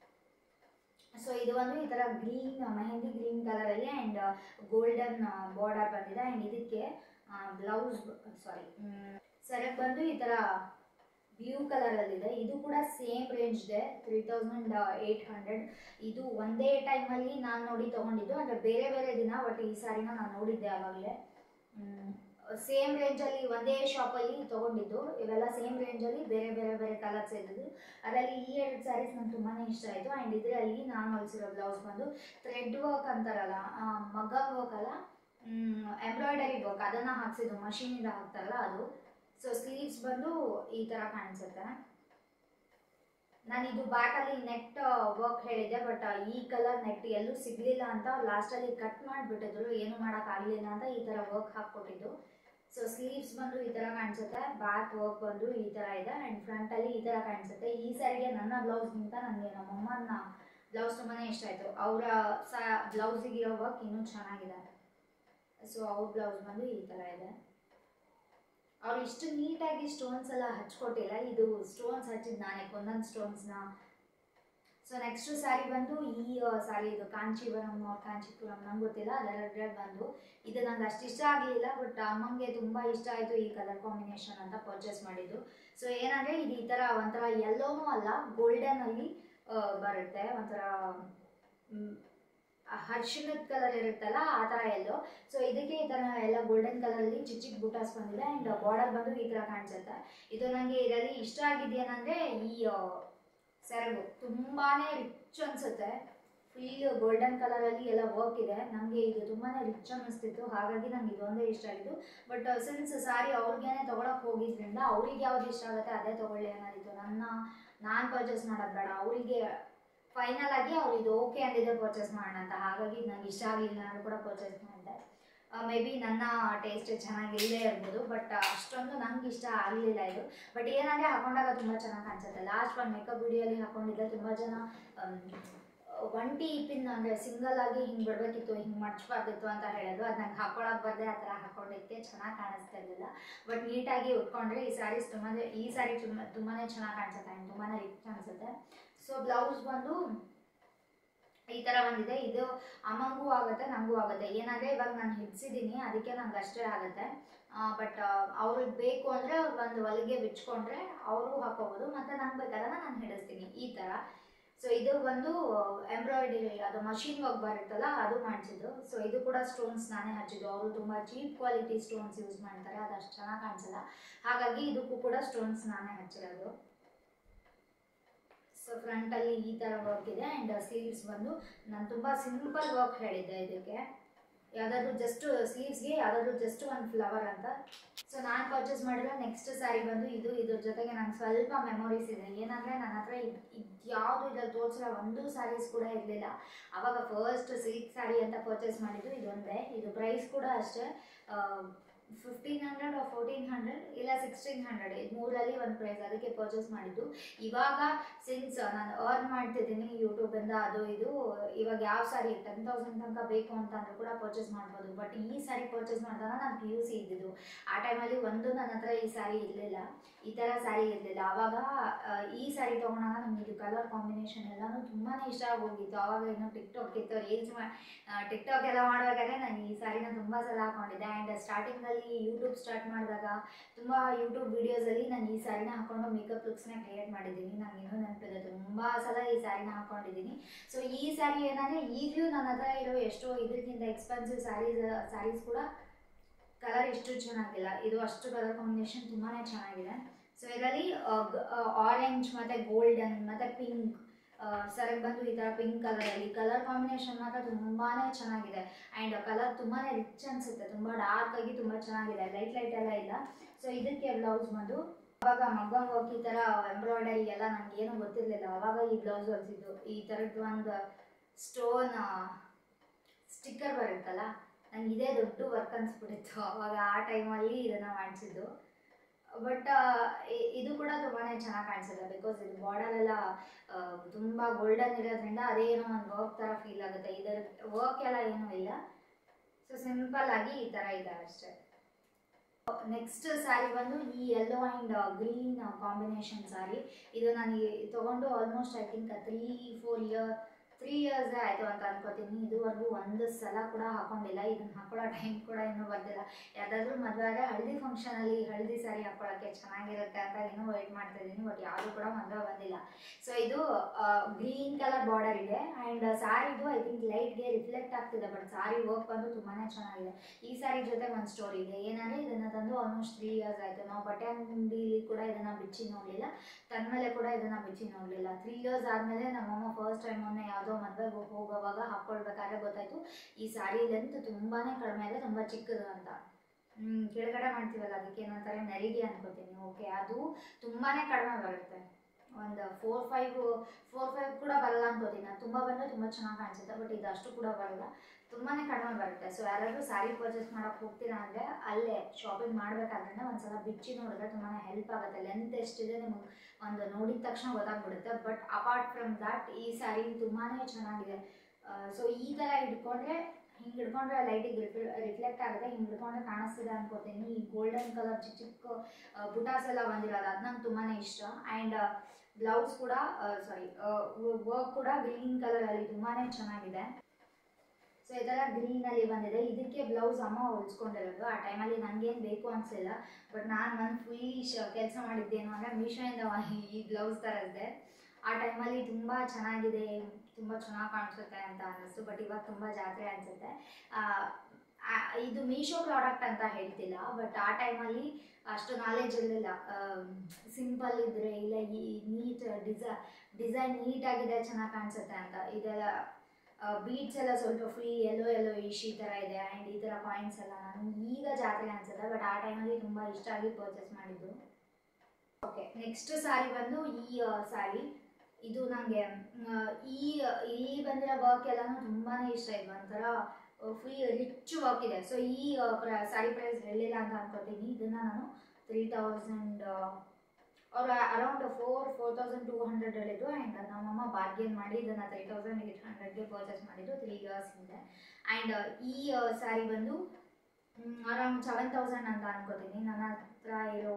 ಸೊ ಇದು ಒಂದು ಈ ಥರ ಗ್ರೀನ್ ಮೆಹಂದಿ ಗ್ರೀನ್ ಕಲರಲ್ಲಿ ಆ್ಯಂಡ್ ಗೋಲ್ಡನ್ ಬಾರ್ಡರ್ ಬಂದಿದೆ ಆ್ಯಂಡ್ ಇದಕ್ಕೆ ಬ್ಲೌಸ್ ಸಾರಿ ಸರಕ್ ಬಂದು ಈ ಥರ ಬ್ಲೂ ಕಲರಲ್ಲಿದೆ ಇದು ಕೂಡ ಸೇಮ್ ರೇಂಜ್ ಇದೆ ತ್ರೀ ತೌಸಂಡ್ ಏಯ್ಟ್ ಹಂಡ್ರೆಡ್ ಇದು ಒಂದೇ ಟೈಮಲ್ಲಿ ನಾನು ನೋಡಿ ತೊಗೊಂಡಿದ್ದು ಅಂದರೆ ಬೇರೆ ಬೇರೆ ದಿನ ಬಟ್ ಈ ಸ್ಯಾರಿನ ನಾನು ನೋಡಿದ್ದೆ ಆವಾಗಲೇ ಸೇಮ್ ರೇಂಜಲ್ಲಿ ಒಂದೇ ಶಾಪಲ್ಲಿ ತೊಗೊಂಡಿದ್ದು ಇವೆಲ್ಲ ಸೇಮ್ ರೇಂಜಲ್ಲಿ ಬೇರೆ ಬೇರೆ ಬೇರೆ ಕಲರ್ಸ್ ಇರೋದು ಅದರಲ್ಲಿ ಈ ಎರಡು ಸ್ಯಾರೀಸ್ ನಂಗೆ ತುಂಬಾ ಇಷ್ಟ ಆಯಿತು ಆ್ಯಂಡ್ ಇದರಲ್ಲಿ ನಾನು ಹೊಲಿಸಿರೋ ಬ್ಲೌಸ್ ಬಂದು ಥ್ರೆಡ್ ವರ್ಕ್ ಅಂತಾರಲ್ಲ ಆ, ಮಗ್ಗ ವರ್ಕ್ ಅಲ್ಲ ಎಂಬ್ರಾಯ್ಡರಿ ವರ್ಕ್ ಅದನ್ನು ಹಾಕ್ಸಿದ್ದು ಮಷೀನಿಂದ ಹಾಕ್ತಾರಲ್ಲ ಅದು ಸೊ ಸ್ಲೀವ್ಸ್ ಬಂದು ಈ ಥರ ಕಾಣಿಸುತ್ತೆ ನಾನು ಇದು ಬ್ಯಾಕಲ್ಲಿ ನೆಟ್ ವರ್ಕ್ ಹೇಳಿದ್ದೆ ಬಟ್ ಈ ಕಲರ್ ನೆಟ್ ಎಲ್ಲೂ ಸಿಗಲಿಲ್ಲ ಅಂತ ಲಾಸ್ಟಲ್ಲಿ ಕಟ್ ಮಾಡಿಬಿಟ್ಟಿದ್ರು ಏನು ಮಾಡೋಕ್ಕಾಗಲಿಲ್ಲ ಅಂತ ಈ ಥರ ವರ್ಕ್ ಹಾಕ್ಕೊಟ್ಟಿದ್ದು ಸೊ ಸ್ಲೀವ್ಸ್ ಬಂದು ಈ ಥರ ಕಾಣಿಸುತ್ತೆ ಬ್ಯಾಕ್ ವರ್ಕ್ ಬಂದು ಈ ಥರ ಇದೆ ಆ್ಯಂಡ್ ಫ್ರಂಟಲ್ಲಿ ಈ ಥರ ಕಾಣಿಸುತ್ತೆ ಈ ಸ್ಯಾರಿಗೆ ನನ್ನ ಬ್ಲೌಸ್ಗಿಂತ ನನಗೆ ನಮ್ಮಮ್ಮನ ಬ್ಲೌಸ್ ತುಂಬಾ ಇಷ್ಟ ಆಯಿತು ಅವರ ಸ ಬ್ಲೌಸಿಗಿರೋ ವರ್ಕ್ ಇನ್ನೂ ಚೆನ್ನಾಗಿದೆ ಸೊ ಅವ್ರ ಬ್ಲೌಸ್ ಬಂದು ಈ ಥರ ಇದೆ ಅವ್ರು ಇಷ್ಟು ನೀಟಾಗಿ ಸ್ಟೋನ್ಸ್ ಎಲ್ಲ ಹಚ್ಕೊಟ್ಟಿಲ್ಲ ಇದು ಸ್ಟೋನ್ಸ್ ಹಚ್ಚಿದ್ದು ನಾನೇ ಒಂದೊಂದು ಸ್ಟೋನ್ಸ್ನ ಸೊ ನೆಕ್ಸ್ಟ್ ಸ್ಯಾರಿ ಬಂದು ಈ ಸ್ಯಾರಿ ಇದು ಕಾಂಚೀವರಂ ಕಾಂಚೀಪುರಂ ನಂಗೆ ಗೊತ್ತಿಲ್ಲ ಅದೆರಡರಲ್ಲಿ ಬಂದು ಇದು ನಂಗೆ ಅಷ್ಟು ಇಷ್ಟ ಆಗಲಿಲ್ಲ ಬಟ್ ಅಮ್ಮಂಗೆ ತುಂಬ ಇಷ್ಟ ಆಯಿತು ಈ ಕಲರ್ ಕಾಂಬಿನೇಷನ್ ಅಂತ ಪರ್ಚೇಸ್ ಮಾಡಿದ್ದು ಸೊ ಏನಂದರೆ ಇದು ಈ ಥರ ಒಂಥರ ಎಲ್ಲೋನೂ ಅಲ್ಲ ಗೋಲ್ಡನಲ್ಲಿ ಬರುತ್ತೆ ಒಂಥರ ಮ್, ಆ ಹರ್ಷಿಣದ ಕಲರ್ ಇರುತ್ತಲ್ಲ ಆ ಥರ ಎಲ್ಲೋ ಸೊ ಇದಕ್ಕೆ ಈ ಥರ ಎಲ್ಲ ಗೋಲ್ಡನ್ ಕಲರಲ್ಲಿ ಚಿಕ್ಕ ಚಿಕ್ಕ ಬುಟಾಸ್ ಬಂದಿದೆ ಆ್ಯಂಡ್ ಬಾರ್ಡರ್ ಬಂದು ಈ ಥರ ಕಾಣಿಸುತ್ತೆ ಇದು ನನಗೆ ಇದರಲ್ಲಿ ಇಷ್ಟ ಆಗಿದ್ದೇನೆಂದರೆ ಈ ಆ, ಸೆರಗು ತುಂಬಾ ರಿಚ್ ಅನಿಸುತ್ತೆ ಫುಲ್ ಗೋಲ್ಡನ್ ಕಲರಲ್ಲಿ ಎಲ್ಲ ವರ್ಕ್ ಇದೆ ನನಗೆ ಇದು ತುಂಬಾ ರಿಚ್ ಅನ್ನಿಸ್ತಿತ್ತು ಹಾಗಾಗಿ ನಂಗೆ ಇದೊಂದೇ ಇಷ್ಟ ಆಗಿದ್ದು ಬಟ್ ಸಿನ್ಸ್ ಸಾರಿ ಅವ್ರಿಗೇನೆ ತೊಗೊಳಕ್ಕೆ ಹೋಗಿದ್ರಿಂದ ಅವ್ರಿಗೆ ಯಾವ್ದು ಇಷ್ಟ ಆಗುತ್ತೆ ಅದೇ ತೊಗೊಳ್ಳಿ ಅನ್ನೋದಿತ್ತು ನನ್ನ ನಾನು ಪರ್ಚೇಸ್ ಮಾಡೋದು ಬೇಡ ಅವರಿಗೆ ಫೈನಲ್ ಆಗಿ ಅವ್ರು ಇದು ಓಕೆ ಅಂದಿದೆ ಪರ್ಚೇಸ್ ಮಾಡೋಣ ಅಂತ ಹಾಗಾಗಿ ನಂಗೆ ಇಷ್ಟ ಆಗಲಿಲ್ಲ ನಾನು ಕೂಡ ಪರ್ಚೇಸ್ ಮಾಡಿದೆ ಮೇ ಬಿ ನನ್ನ ಟೇಸ್ಟ್ ಚೆನ್ನಾಗಿಲ್ಲದೆ ಇರ್ಬೋದು ಬಟ್ ಅಷ್ಟೊಂದು ನಂಗೆ ಇಷ್ಟ ಆಗಲಿಲ್ಲ ಇದು ಬಟ್ ಏನಂದರೆ ಹಾಕೊಂಡಾಗ ತುಂಬ ಚೆನ್ನಾಗಿ ಕಾಣಿಸುತ್ತೆ ಲಾಸ್ಟ್ ಒಂದು ಮೇಕಪ್ ವಿಡಿಯೋಲಿ ಹಾಕೊಂಡಿದ್ದೆ ತುಂಬ ಜನ ಆಮ್, ಒಂಟಿ ಪಿನ್ ಅಂದರೆ ಸಿಂಗಲ್ ಆಗಿ ಹಿಂಗೆ ಬಿಡಬೇಕಿತ್ತು ಹಿಂಗೆ ಮಡ್ಚಬಾರ್ದಿತ್ತು ಅಂತ ಹೇಳೋದು ಅದು ನಂಗೆ ಹಾಕೊಳಕ್ಕೆ ಬರ್ದೆ ಆ ಥರ ಹಾಕೊಂಡಿದ್ದಕ್ಕೆ ಚೆನ್ನಾಗಿ ಕಾಣಿಸ್ತಾ ಇರಲಿಲ್ಲ ಬಟ್ ನೀಟಾಗಿ ಉಟ್ಕೊಂಡ್ರೆ ಈ ಸ್ಯಾರೀಸ್ ತುಂಬಾ ಈ ಸ್ಯಾರಿ ತುಂಬ ತುಂಬಾ ಚೆನ್ನಾಗಿ ಕಾಣಿಸುತ್ತೆ ಆ್ಯಂಡ್ ತುಂಬಾ ರಿಚ್ ಅನಿಸುತ್ತೆ ಸೊ ಬ್ಲೌಸ್ ಬಂದು ಈ ಥರ ಬಂದಿದೆ ಇದು ಅಮ್ಮಂಗೂ ಆಗುತ್ತೆ ನನಗೂ ಆಗುತ್ತೆ ಏನಂದರೆ ಇವಾಗ ನಾನು ಹಿಡ್ಸಿದ್ದೀನಿ ಅದಕ್ಕೆ ನಂಗೆ ಅಷ್ಟೇ ಆಗುತ್ತೆ ಬಟ್ ಅವ್ರಿಗೆ ಬೇಕು ಅಂದರೆ ಒಂದು ಹೊಲಿಗೆ ಬಿಚ್ಕೊಂಡ್ರೆ ಅವರು ಹಾಕೋಬೋದು ಮತ್ತು ನಂಗೆ ಬೇಕಾದಾಗ ನಾನು ಹಿಡಿಸ್ತೀನಿ ಈ ಥರ ಸೊ ಇದು ಬಂದು ಎಂಬ್ರಾಯ್ಡರಿ ಅದು ಮಷಿನ್ ವರ್ಕ್ ಬರುತ್ತಲ್ಲ ಅದು ಮಾಡಿಸಿದ್ದು ಸೊ ಇದು ಕೂಡ ಸ್ಟೋನ್ಸ್ ನಾನೇ ಹಚ್ಚಿದ್ದು ಅವರು ತುಂಬ ಚೀಪ್ ಕ್ವಾಲಿಟಿ ಸ್ಟೋನ್ಸ್ ಯೂಸ್ ಮಾಡ್ತಾರೆ ಅದು ಅಷ್ಟು ಚೆನ್ನಾಗಿ ಕಾಣಿಸಲ್ಲ ಹಾಗಾಗಿ ಇದಕ್ಕೂ ಕೂಡ ಸ್ಟೋನ್ಸ್ ನಾನೇ ಹಚ್ಚಿರೋದು ಸೊ ಫ್ರಂಟಲ್ಲಿ ಈ ಥರ ವರ್ಕ್ ಇದೆ ಆ್ಯಂಡ್ ಸ್ಲೀವ್ಸ್ ಬಂದು ನಾನು ತುಂಬ ಸಿಂಪಲ್ ವರ್ಕ್ ಹೇಳಿದ್ದೆ ಇದಕ್ಕೆ ಯಾವುದಾದ್ರೂ ಜಸ್ಟ್ ಸ್ಲೀವ್ಸ್ಗೆ ಯಾವುದಾದ್ರೂ ಜಸ್ಟ್ ಒಂದು ಫ್ಲವರ್ ಅಂತ ಸೊ ನಾನು ಪರ್ಚೇಸ್ ಮಾಡಿರೋ ನೆಕ್ಸ್ಟ್ ಸ್ಯಾರಿ ಬಂದು ಇದು ಇದ್ರ ಜೊತೆಗೆ ನಂಗೆ ಸ್ವಲ್ಪ ಮೆಮೊರೀಸ್ ಇದೆ ಏನಂದರೆ ನನ್ನ ಹತ್ರ ಯಾವುದು ಇದ್ರಲ್ಲಿ ತೋರಿಸಿರೋ ಒಂದು ಸ್ಯಾರೀಸ್ ಕೂಡ ಇರಲಿಲ್ಲ ಆವಾಗ ಫಸ್ಟ್ ಸಿಲ್ಕ್ ಸ್ಯಾರಿ ಅಂತ ಪರ್ಚೇಸ್ ಮಾಡಿದ್ದು ಇದೊಂದೇ ಇದು ಪ್ರೈಸ್ ಕೂಡ ಅಷ್ಟೇ ಫಿಫ್ಟೀನ್ ಹಂಡ್ರೆಡ್ ಫೋರ್ಟೀನ್ ಹಂಡ್ರೆಡ್ ಇಲ್ಲ ಸಿಕ್ಸ್ಟೀನ್ ಹಂಡ್ರೆಡ್ ಇದು ಮೂರಲ್ಲಿ ಒಂದು ಪ್ರೈಸ್ ಅದಕ್ಕೆ ಪರ್ಚೇಸ್ ಮಾಡಿದ್ದು ಇವಾಗ ಸಿನ್ಸ್ ನಾನು ಅರ್ನ್ ಮಾಡ್ತಿದ್ದೀನಿ ಯೂಟ್ಯೂಬಿಂದ ಅದು ಇದು ಇವಾಗ ಯಾವ ಸಾರಿ ಟೆನ್ ತೌಸಂಡ್ ತನಕ ಬೇಕು ಅಂತ ಅಂದ್ರೂ ಕೂಡ ಪರ್ಚೇಸ್ ಮಾಡ್ಬೋದು ಬಟ್ ಈ ಸಾರಿ ಪರ್ಚೇಸ್ ಮಾಡಿದಾಗ ನಾನು ಪಿ ಯು ಸಿ ಇದ್ದಿದ್ದು ಆ ಟೈಮಲ್ಲಿ ಒಂದು ನನ್ನ ಹತ್ರ ಈ ಸಾರಿ ಇರಲಿಲ್ಲ ಈ ಥರ ಸ್ಯಾರಿ ಇರಲಿಲ್ಲ ಆವಾಗ ಆ, ಈ ಸ್ಯಾರಿ ತೊಗೊಂಡಾಗ ನಮ್ಗೆ ಇದು ಕಲರ್ ಕಾಂಬಿನೇಷನ್ ಎಲ್ಲನೂ ತುಂಬಾ ಇಷ್ಟ ಆಗೋಗಿತ್ತು ಆವಾಗ ಇನ್ನೂ ಟಿಕ್ಟಾಕ್ ಇತ್ತು ರೀಲ್ಸ್ ಮಾ ಟಿಕ್ಟಾಕ್ ಎಲ್ಲ ಮಾಡಬೇಕಾದ್ರೆ ನಾನು ಈ ಸ್ಯಾರಿನ ತುಂಬ ಸಲ ಹಾಕೊಂಡಿದ್ದೆ ಆ್ಯಂಡ್ ಸ್ಟಾರ್ಟಿಂಗಲ್ಲಿ ಯೂಟ್ಯೂಬ್ ಸ್ಟಾರ್ಟ್ ಮಾಡಿದಾಗ ತುಂಬ ಯೂಟ್ಯೂಬ್ ವೀಡಿಯೋಸಲ್ಲಿ ನಾನು ಈ ಸ್ಯಾರಿನ ಹಾಕೊಂಡು ಮೇಕಪ್ ಲುಕ್ಸ್ನ ಕ್ರಿಯೇಟ್ ಮಾಡಿದ್ದೀನಿ ನಂಗೆ ಇನ್ನೂ ನೆನಪಿದೆ ತುಂಬ ಸಲ ಈ ಸ್ಯಾರಿನ ಹಾಕೊಂಡಿದ್ದೀನಿ ಸೊ ಈ ಸ್ಯಾರಿ ಏನಂದರೆ ಈಗಲೂ ನನ್ನ ಹತ್ರ ಇರೋ ಎಷ್ಟೋ ಇದಕ್ಕಿಂತ ಎಕ್ಸ್ಪೆನ್ಸಿವ್ ಸ್ಯಾರೀಸ್ ಸ್ಯಾರೀಸ್ ಕೂಡ ಕಲರ್ ಎಷ್ಟು ಚೆನ್ನಾಗಿಲ್ಲ ಇದು ಅಷ್ಟು ಕಲರ್ ಕಾಂಬಿನೇಷನ್ ತುಂಬಾ ಚೆನ್ನಾಗಿದೆ ಸೊ ಇದರಲ್ಲಿ ಆರೆಂಜ್ ಮತ್ತು ಗೋಲ್ಡನ್ ಮತ್ತು ಪಿಂಕ್ ಸರಿಗೆ ಬಂದು ಈ ಥರ ಪಿಂಕ್ ಕಲರಲ್ಲಿ ಕಲರ್ ಕಾಂಬಿನೇಷನ್ ಮಾತ್ರ ತುಂಬಾ ಚೆನ್ನಾಗಿದೆ ಆ್ಯಂಡ್ ಕಲರ್ ತುಂಬಾ ರಿಚ್ ಅನಿಸುತ್ತೆ ತುಂಬ ಡಾರ್ಕ್ ಆಗಿ ತುಂಬ ಚೆನ್ನಾಗಿದೆ ಲೈಟ್ ಲೈಟ್ ಎಲ್ಲ ಇಲ್ಲ ಸೊ ಇದಕ್ಕೆ ಬ್ಲೌಸ್ ಬಂದು ಅವಾಗ ಮಗ್ಗ ವರ್ಕ್ ಈ ಥರ ಎಂಬ್ರಾಯ್ಡರಿ ಎಲ್ಲ ನನಗೆ ಏನೂ ಗೊತ್ತಿರಲಿಲ್ಲ ಅವಾಗ ಈ ಬ್ಲೌಸ್ ಹೊಲಿಸಿದ್ದು ಈ ಥರದ್ದು ಒಂದು ಸ್ಟೋನ್ ಸ್ಟಿಕ್ಕರ್ ಬರುತ್ತಲ್ಲ ನಂಗೆ ಇದೇ ದೊಡ್ಡ ವರ್ಕ್ ಅನ್ಸ್ಬಿಟ್ಟಿತ್ತು ಅವಾಗ ಆ ಟೈಮಲ್ಲಿ ಇದನ್ನು ಮಾಡಿಸಿದ್ದು ಬಟ್ ಇದು ಕೂಡ ತುಂಬಾ ಚೆನ್ನಾಗಿ ಕಾಣಿಸುತ್ತೆ ಬಿಕಾಸ್ ಇದು ಬಾರ್ಡರೆಲ್ಲ ತುಂಬ ಗೋಲ್ಡನ್ ಇರೋದ್ರಿಂದ ಅದೇನೋ ಒಂದು ವರ್ಕ್ ಥರ ಫೀಲ್ ಆಗುತ್ತೆ ಇದರ ವರ್ಕ್ ಎಲ್ಲ ಏನೂ ಇಲ್ಲ ಸೊ ಸಿಂಪಲ್ ಆಗಿ ಈ ಥರ ಇದೆ ಅಷ್ಟೇ ನೆಕ್ಸ್ಟ್ ಸ್ಯಾರಿ ಬಂದು ಈ yellow and green combination sari ಇದು ನಾನು ತೊಗೊಂಡು almost I think three four year three years ಆಯಿತು ಅಂತ ಅನ್ಕೋತೀನಿ ಇದುವರೆಗೂ ಒಂದು ಸಲ ಕೂಡ ಹಾಕೊಂಡಿಲ್ಲ ಇದನ್ನ ಹಾಕೊಳ್ಳೋ ಟೈಮ್ ಕೂಡ ಇನ್ನೂ ಬಂದಿಲ್ಲ ಯಾವುದಾದ್ರೂ ಮದುವೆ ಆದರೆ ಹಳದಿ ಫಂಕ್ಷನಲ್ಲಿ ಹಳದಿ ಸ್ಯಾರಿ ಹಾಕೊಳ್ಳೋಕ್ಕೆ ಚೆನ್ನಾಗಿರುತ್ತೆ ಅಂತ ಇನ್ನೂ ವೆಯ್ಟ್ ಮಾಡ್ತಾ ಇದ್ದೀನಿ ಬಟ್ ಯಾವುದು ಕೂಡ ಮದುವೆ ಬಂದಿಲ್ಲ ಸೊ ಇದು ಗ್ರೀನ್ ಕಲರ್ ಬಾರ್ಡರ್ ಇದೆ ಆ್ಯಂಡ್ ಸ್ಯಾರಿದು ಐ ಥಿಂಕ್ ಲೈಟ್ಗೆ ರಿಫ್ಲೆಕ್ಟ್ ಆಗ್ತಿದೆ ಬಟ್ ಸ್ಯಾರಿ ವರ್ಕ್ ಬಂದು ತುಂಬಾ ಚೆನ್ನಾಗಿದೆ ಈ ಸ್ಯಾರಿ ಜೊತೆ ಒಂದು ಸ್ಟೋರಿ ಇದೆ ಏನಂದರೆ ಇದನ್ನು ತಂದು ಆಲ್ಮೋಸ್ಟ್ ತ್ರೀ ಇಯರ್ಸ್ ಆಯಿತು ನಾವು ಬಟ್ಟೆ ಅಂಗಡಿಲಿ ಕೂಡ ಇದನ್ನು ಬಿಚ್ಚಿ ನೋಡಲಿಲ್ಲ ತನ್ನ ಮೇಲೆ ಕೂಡ ಇದನ್ನು ಬಿಚ್ಚಿ ನೋಡಲಿಲ್ಲ ತ್ರೀ ಇಯರ್ಸ್ ಆದಮೇಲೆ ನಮ್ಮಮ್ಮ ಫಸ್ಟ್ ಟೈಮ್ ಮೊನ್ನೆ ಯಾವುದೋ ಮದುವೆಗೆ ಹೋಗೋವಾಗ ಹಾಕ್ಕೊಳ್ಬೇಕಾದ್ರೆ ಗೊತ್ತಾಯಿತು ಈ ಸ್ಯಾರಿ ಲೆಂತ್ ತುಂಬಾ ಕಡಿಮೆ ಇದೆ ತುಂಬ ಚಿಕ್ಕದು ಅಂತ ಹ್ಮ್, ಕೆಳಗಡೆ ಮಾಡ್ತೀವಲ್ಲ ಅದಕ್ಕೆ ಏನಂತಾರೆ ನೆರಿಗೆ ಅನ್ಕೋತೀನಿ ಓಕೆ ಅದು ತುಂಬಾ ಕಡಿಮೆ ಬರುತ್ತೆ ಒಂದು ಫೋರ್ ಫೈವ್ ಫೋರ್ ಫೈವ್ ಕೂಡ ಬರಲ್ಲ ಅನ್ಕೋತೀನಿ ಅದು ತುಂಬ ಬಂದರೆ ತುಂಬ ಚೆನ್ನಾಗಿ ಕಾಣಿಸುತ್ತೆ ಬಟ್ ಇದು ಅಷ್ಟು ಕೂಡ ಬರಲ್ಲ ತುಂಬಾ ಕಡಿಮೆ ಬರುತ್ತೆ ಸೊ ಯಾರಾದರೂ ಸ್ಯಾರಿ ಪರ್ಚೇಸ್ ಮಾಡೋಕೆ ಹೋಗ್ತೀರಾ ಅಂದರೆ ಅಲ್ಲೇ ಶಾಪಿಂಗ್ ಮಾಡಬೇಕಾದ್ರೆ ಒಂದ್ಸಲ ಬಿಚ್ಚಿ ನೋಡಿದ್ರೆ ತುಂಬಾ ಹೆಲ್ಪ್ ಆಗುತ್ತೆ ಲೆಂತ್ ಎಷ್ಟಿದೆ ನಿಮಗೆ ಒಂದು ನೋಡಿದ ತಕ್ಷಣ ಗೊತ್ತಾಗ್ಬಿಡುತ್ತೆ ಬಟ್ ಅಪಾರ್ಟ್ ಫ್ರಮ್ ದ್ಯಾಟ್ ಈ ಸ್ಯಾರಿ ತುಂಬಾ ಚೆನ್ನಾಗಿದೆ ಸೊ ಈ ಥರ ಹಿಡ್ಕೊಂಡ್ರೆ ಹಿಂಗೆ ಹಿಡ್ಕೊಂಡ್ರೆ ಲೈಟಿಗೆ ರಿಫ್ಲೆಕ್ಟ್ ಆಗುತ್ತೆ ಹಿಂಗೆ ಹಿಡ್ಕೊಂಡ್ರೆ ಕಾಣಿಸ್ತಿದೆ ಅನ್ಕೋತೀನಿ ಈ ಗೋಲ್ಡನ್ ಕಲರ್ ಚಿಕ್ಕ ಚಿಕ್ಕ ಬುಟಾಸ್ ಎಲ್ಲ ಬಂದಿರೋದು ಅದು ನಂಗೆ ತುಂಬಾ ಇಷ್ಟ ಆ್ಯಂಡ್ ಬ್ಲೌಸ್ ಕೂಡ ಸಾರಿ ವರ್ಕ್ ಕೂಡ ಗ್ರೀನ್ ಕಲರಲ್ಲಿ ತುಂಬಾ ಚೆನ್ನಾಗಿದೆ ಸೊ ಇದೆಲ್ಲ ಗ್ರೀನಲ್ಲಿ ಬಂದಿದೆ ಇದಕ್ಕೆ ಬ್ಲೌಸ್ ಅಮ್ಮ ಹೊಲ್ಸ್ಕೊಂಡಿರೋದು ಆ ಟೈಮಲ್ಲಿ ನನಗೇನು ಬೇಕು ಅನಿಸಿಲ್ಲ ಬಟ್ ನಾನು ನನ್ನ ಫುಲ್ ಕೆಲಸ ಮಾಡಿದ್ದೇನು ಅಂದರೆ ಮೀಶೋಯಿಂದ ಈ ಬ್ಲೌಸ್ ತರಿಸಿದೆ ಆ ಟೈಮಲ್ಲಿ ತುಂಬ ಚೆನ್ನಾಗಿದೆ ತುಂಬ ಚೆನ್ನಾಗಿ ಕಾಣಿಸುತ್ತೆ ಅಂತ ಅನ್ನಿಸ್ತು ಬಟ್ ಇವಾಗ ತುಂಬ ಜಾತ್ರೆ ಅನಿಸುತ್ತೆ ಇದು ಮೀಶೋ ಪ್ರಾಡಕ್ಟ್ ಅಂತ ಹೇಳ್ತಿಲ್ಲ ಬಟ್ ಆ ಟೈಮಲ್ಲಿ ಅಷ್ಟು ನಾಲೆಜ್ ಇರಲಿಲ್ಲ ಸಿಂಪಲ್ ಇದ್ದರೆ ಇಲ್ಲ ಈ ನೀಟ್ ಡಿಸೈ ಡಿಸೈನ್ ನೀಟಾಗಿದೆ ಚೆನ್ನಾಗಿ ಕಾಣಿಸುತ್ತೆ ಅಂತ ಇದೆಲ್ಲ ಬೀಡ್ಸ್ ಎಲ್ಲ ಸ್ವಲ್ಪ ಫುಲ್ ಎಲ್ಲೋ ಎಲ್ಲೋ ಇಶ್ ಈ ಥರ ಇದೆ ಆ್ಯಂಡ್ ಈ ಥರ ಕಾಯಿನ್ಸ್ ಎಲ್ಲ ನನಗೆ ಈಗ ಜಾತ್ರೆ ಅನ್ಸುತ್ತೆ ಬಟ್ ಆ ಟೈಮಲ್ಲಿ ತುಂಬ ಇಷ್ಟ ಆಗಿ ಪರ್ಚೇಸ್ ಮಾಡಿದ್ದು ಓಕೆ ನೆಕ್ಸ್ಟ್ ಸ್ಯಾರಿ ಬಂದು ಈ ಸ್ಯಾರಿ ಇದು ನನಗೆ ಈ ಇಲ್ಲಿ ಬಂದಿರೋ ವರ್ಕ್ ಎಲ್ಲನೂ ತುಂಬಾ ಇಷ್ಟ ಇದೆ ಒಂಥರ ಫುಲ್ ರಿಚ್ ವರ್ಕ್ ಇದೆ ಸೊ ಈ ಸ್ಯಾರಿ ಪ್ರೈಸ್ ಹೇಳಿಲ್ಲ ಅಂತ ಅನ್ಕೋತೀನಿ ಇದನ್ನು ನಾನು ತ್ರೀ ತೌಸಂಡ್ ಅವರು around four four thousand two hundred ಹೇಳಿದ್ರು ಆ್ಯಂಡ್ ನಮ್ಮಮ್ಮ ಬಾರ್ಗೇನ್ ಮಾಡಿ ಇದನ್ನು ತ್ರೀ ತೌಸಂಡ್ ಏಯ್ಟ್ ಹಂಡ್ರೆಡ್ಗೆ ಪರ್ಚೇಸ್ ಮಾಡಿದ್ದು ತ್ರೀ ಇಯರ್ಸ್ ಹಿಂದೆ ಆ್ಯಂಡ್ ಈ ಸ್ಯಾರಿ ಬಂದು ಅರೌಂಡ್ ಸೆವೆನ್ ತೌಸಂಡ್ ಅಂತ ಅನ್ಕೋತೀನಿ ನನ್ನ ಹತ್ರ ಇರೋ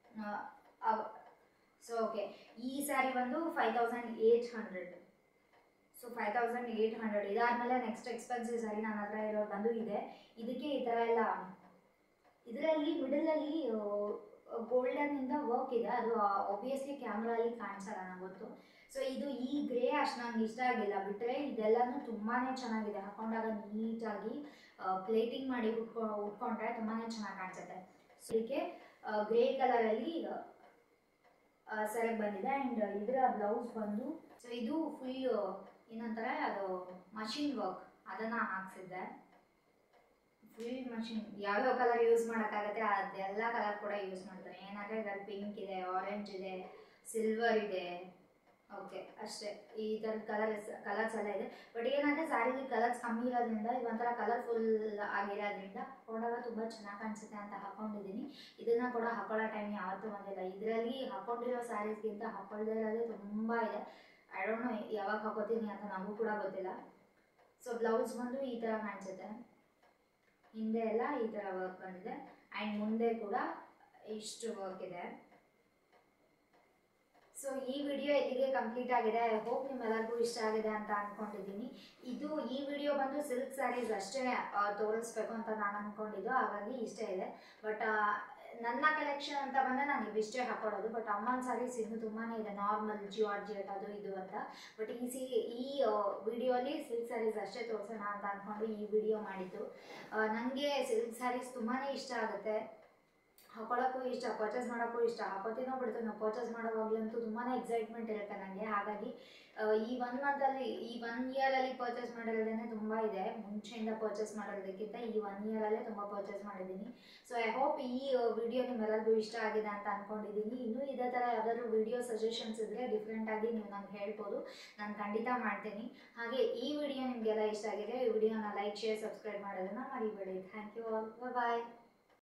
ಸೊ ಓಕೆ ಈ ಸ್ಯಾರಿ ಬಂದು five thousand eight hundred so five thousand eight hundred ಇದಾದಮೇಲೆ ನೆಕ್ಸ್ಟ್ ಎಕ್ಸ್ಪೆನ್ಸಿವ್ ಸ್ಯಾರಿ ನನ್ನ ಹತ್ರ ಇರೋದು ಬಂದು ಇದೆ ಇದಕ್ಕೆ ಈ ಥರ ಎಲ್ಲ ಇದರಲ್ಲಿ ಮಿಡಲಲ್ಲಿ ಗೋಲ್ಡನ್ನಿಂದ ವರ್ಕ್ ಇದೆ ಅದು ಒಬ್ವಿಯಸ್ಲಿ ಕ್ಯಾಮ್ರಲ್ಲಿ ಕಾಣಿಸಲ್ಲ ನಂಗೆ ಗೊತ್ತು ಸೊ ಇದು ಈ ಗ್ರೇ ಅಷ್ಟು ನಂಗೆ ಇಷ್ಟ ಆಗಿಲ್ಲ ಬಿಟ್ಟರೆ ಇದೆಲ್ಲನೂ ತುಂಬಾ ಚೆನ್ನಾಗಿದೆ ಹಾಕೊಂಡಾಗ ನೀಟಾಗಿ ಪ್ಲೇಟಿಂಗ್ ಮಾಡಿ ಉಟ್ಕೊ ಉಟ್ಕೊಂಡ್ರೆ ತುಂಬಾ ಚೆನ್ನಾಗಿ ಕಾಣಿಸುತ್ತೆ ಸೊ ಇದಕ್ಕೆ ಗ್ರೇ ಕಲರಲ್ಲಿ ಸೆರೆಗೆ ಬಂದಿದೆ ಆ್ಯಂಡ್ ಇದರ ಬ್ಲೌಸ್ ಬಂದು ಸೊ ಇದು ಫುಲ್ ಏನಂತಾರೆ ಅದು ಮಷಿನ್ ವರ್ಕ್ ಅದನ್ನು ಹಾಕ್ಸಿದ್ದೆ ಫುಲ್ ಮಷಿನ್ ಯಾವ್ಯಾವ ಕಲರ್ ಯೂಸ್ ಮಾಡೋಕ್ಕಾಗತ್ತೆ ಅದೆಲ್ಲ ಕಲರ್ ಕೂಡ ಯೂಸ್ ಮಾಡ್ತಾರೆ ಏನಂದರೆ ಇದರಲ್ಲಿ ಪಿಂಕ್ ಇದೆ ಆರೆಂಜ್ ಇದೆ ಸಿಲ್ವರ್ ಇದೆ ಓಕೆ ಅಷ್ಟೇ ಈ ಥರದ ಕಲರ್ಸ್ ಕಲರ್ಸ್ ಎಲ್ಲ ಇದೆ ಬಟ್ ಏನಂದರೆ ಸ್ಯಾರಿಲಿ ಕಲರ್ಸ್ ಕಮ್ಮಿ ಇರೋದ್ರಿಂದ ಇದು ಒಂಥರ ಕಲರ್ಫುಲ್ ಆಗಿರೋದ್ರಿಂದ ಹಾಕೊಂಡಾಗ ತುಂಬ ಚೆನ್ನಾಗಿ ಕಾಣಿಸುತ್ತೆ ಅಂತ ಹಾಕೊಂಡಿದ್ದೀನಿ ಇದನ್ನು ಕೂಡ ಹಾಕೊಳ್ಳೋ ಟೈಮ್ ಯಾವತ್ತೂ ಬಂದಿಲ್ಲ ಇದರಲ್ಲಿ ಹಾಕೊಂಡಿರೋ ಸ್ಯಾರೀಸ್ಗಿಂತ ಹಾಕೊಳ್ಳದೇ ಇರೋದೇ ತುಂಬ ಇದೆ ಐ ಡೋಂಟ್ ನೋ ಯಾವಾಗ ಹಾಕೋತೀನಿ ಅಂತ ನಮಗೂ ಕೂಡ ಗೊತ್ತಿಲ್ಲ ಸೊ ಬ್ಲೌಸ್ ಬಂದು ಈ ಥರ ಕಾಣಿಸುತ್ತೆ ಹಿಂದೆ ಎಲ್ಲ ಈ ಥರ ವರ್ಕ್ ಬಂದಿದೆ ಆ್ಯಂಡ್ ಮುಂದೆ ಕೂಡ ಇಷ್ಟು ವರ್ಕ್ ಇದೆ ಸೊ ಈ ವಿಡಿಯೋ ಇಲ್ಲಿಗೆ ಕಂಪ್ಲೀಟ್ ಆಗಿದೆ ಐ ಹೋಪ್ ನಿಮ್ಮೆಲ್ಲರಿಗೂ ಇಷ್ಟ ಆಗಿದೆ ಅಂತ ಅಂದ್ಕೊಂಡಿದ್ದೀನಿ ಇದು ಈ ವಿಡಿಯೋ ಬಂದು ಸಿಲ್ಕ್ ಸ್ಯಾರೀಸ್ ಅಷ್ಟೇ ಆ, ತೋರಿಸ್ಬೇಕು ಅಂತ ನಾನು ಅಂದ್ಕೊಂಡಿದ್ದು ಹಾಗಾಗಿ ಇಷ್ಟ ಇದೆ ಬಟ್ ನನ್ನ ಕಲೆಕ್ಷನ್ ಅಂತ ಬಂದರೆ ನಾನು ಇವಿಷ್ಟೇ ಹಾಕೊಳ್ಳೋದು ಬಟ್ ಅಮ್ಮನ ಸ್ಯಾರೀಸ್ ಇನ್ನೂ ತುಂಬಾ ಇದೆ ನಾರ್ಮಲ್ ಜಿಯಾರ್ಜಿಯಟ್ ಅದು ಇದು ಅಂತ ಬಟ್ ಈ ಸಿ ಈ ವಿಡಿಯೋಲಿ ಸಿಲ್ಕ್ ಸ್ಯಾರೀಸ್ ಅಷ್ಟೇ ತೋರಿಸೋಣ ಅಂತ ಅಂದ್ಕೊಂಡು ಈ ವಿಡಿಯೋ ಮಾಡಿದ್ದು ನನಗೆ ಸಿಲ್ಕ್ ಸ್ಯಾರೀಸ್ ತುಂಬಾ ಇಷ್ಟ ಆಗುತ್ತೆ ಹಾಕೊಳ್ಳೋಕ್ಕೂ ಇಷ್ಟ ಪರ್ಚೇಸ್ ಮಾಡೋಕ್ಕೂ ಇಷ್ಟ ಹಾಕೋತೀನೋ ಬಿಡ್ತೀನೋ ಪರ್ಚೇಸ್ ಮಾಡೋವಾಗ್ಲಂತೂ ತುಂಬಾ ಎಕ್ಸೈಟ್ಮೆಂಟ್ ಇರುತ್ತೆ ನನಗೆ ಹಾಗಾಗಿ ಆ, ಈ ಒನ್ ಮಂತಲ್ಲಿ ಈ ಒನ್ ಇಯರಲ್ಲಿ ಪರ್ಚೇಸ್ ಮಾಡಿರೋದೇ ತುಂಬ ಇದೆ ಮುಂಚೆಯಿಂದ ಪರ್ಚೇಸ್ ಮಾಡೋದಕ್ಕಿಂತ ಈ ಒನ್ ಇಯರಲ್ಲೇ ತುಂಬ ಪರ್ಚೇಸ್ ಮಾಡಿದ್ದೀನಿ ಸೊ ಐ ಹೋಪ್ ಈ ವಿಡಿಯೋ ನಿಮ್ಮೆಲ್ಲರಿಗೂ ಇಷ್ಟ ಆಗಿದೆ ಅಂತ ಅಂದ್ಕೊಂಡಿದ್ದೀನಿ ಇನ್ನೂ ಇದೇ ಥರ ಯಾವ್ದಾದ್ರು ವಿಡಿಯೋ ಸಜೆಷನ್ಸ್ ಇದ್ದರೆ ಡಿಫ್ರೆಂಟಾಗಿ ನೀವು ನಂಗೆ ಹೇಳ್ಬೋದು ನಾನು ಖಂಡಿತ ಮಾಡ್ತೀನಿ ಹಾಗೆ ಈ ವಿಡಿಯೋ ನಿಮಗೆಲ್ಲ ಇಷ್ಟ ಆಗಿದೆ ಈ ವಿಡಿಯೋನ ಲೈಕ್ ಶೇರ್ ಸಬ್ಸ್ಕ್ರೈಬ್ ಮಾಡೋದನ್ನ ಮರಿಬೇಡಿ ಥ್ಯಾಂಕ್ ಯು ಆಲ್ ಬಾಯ್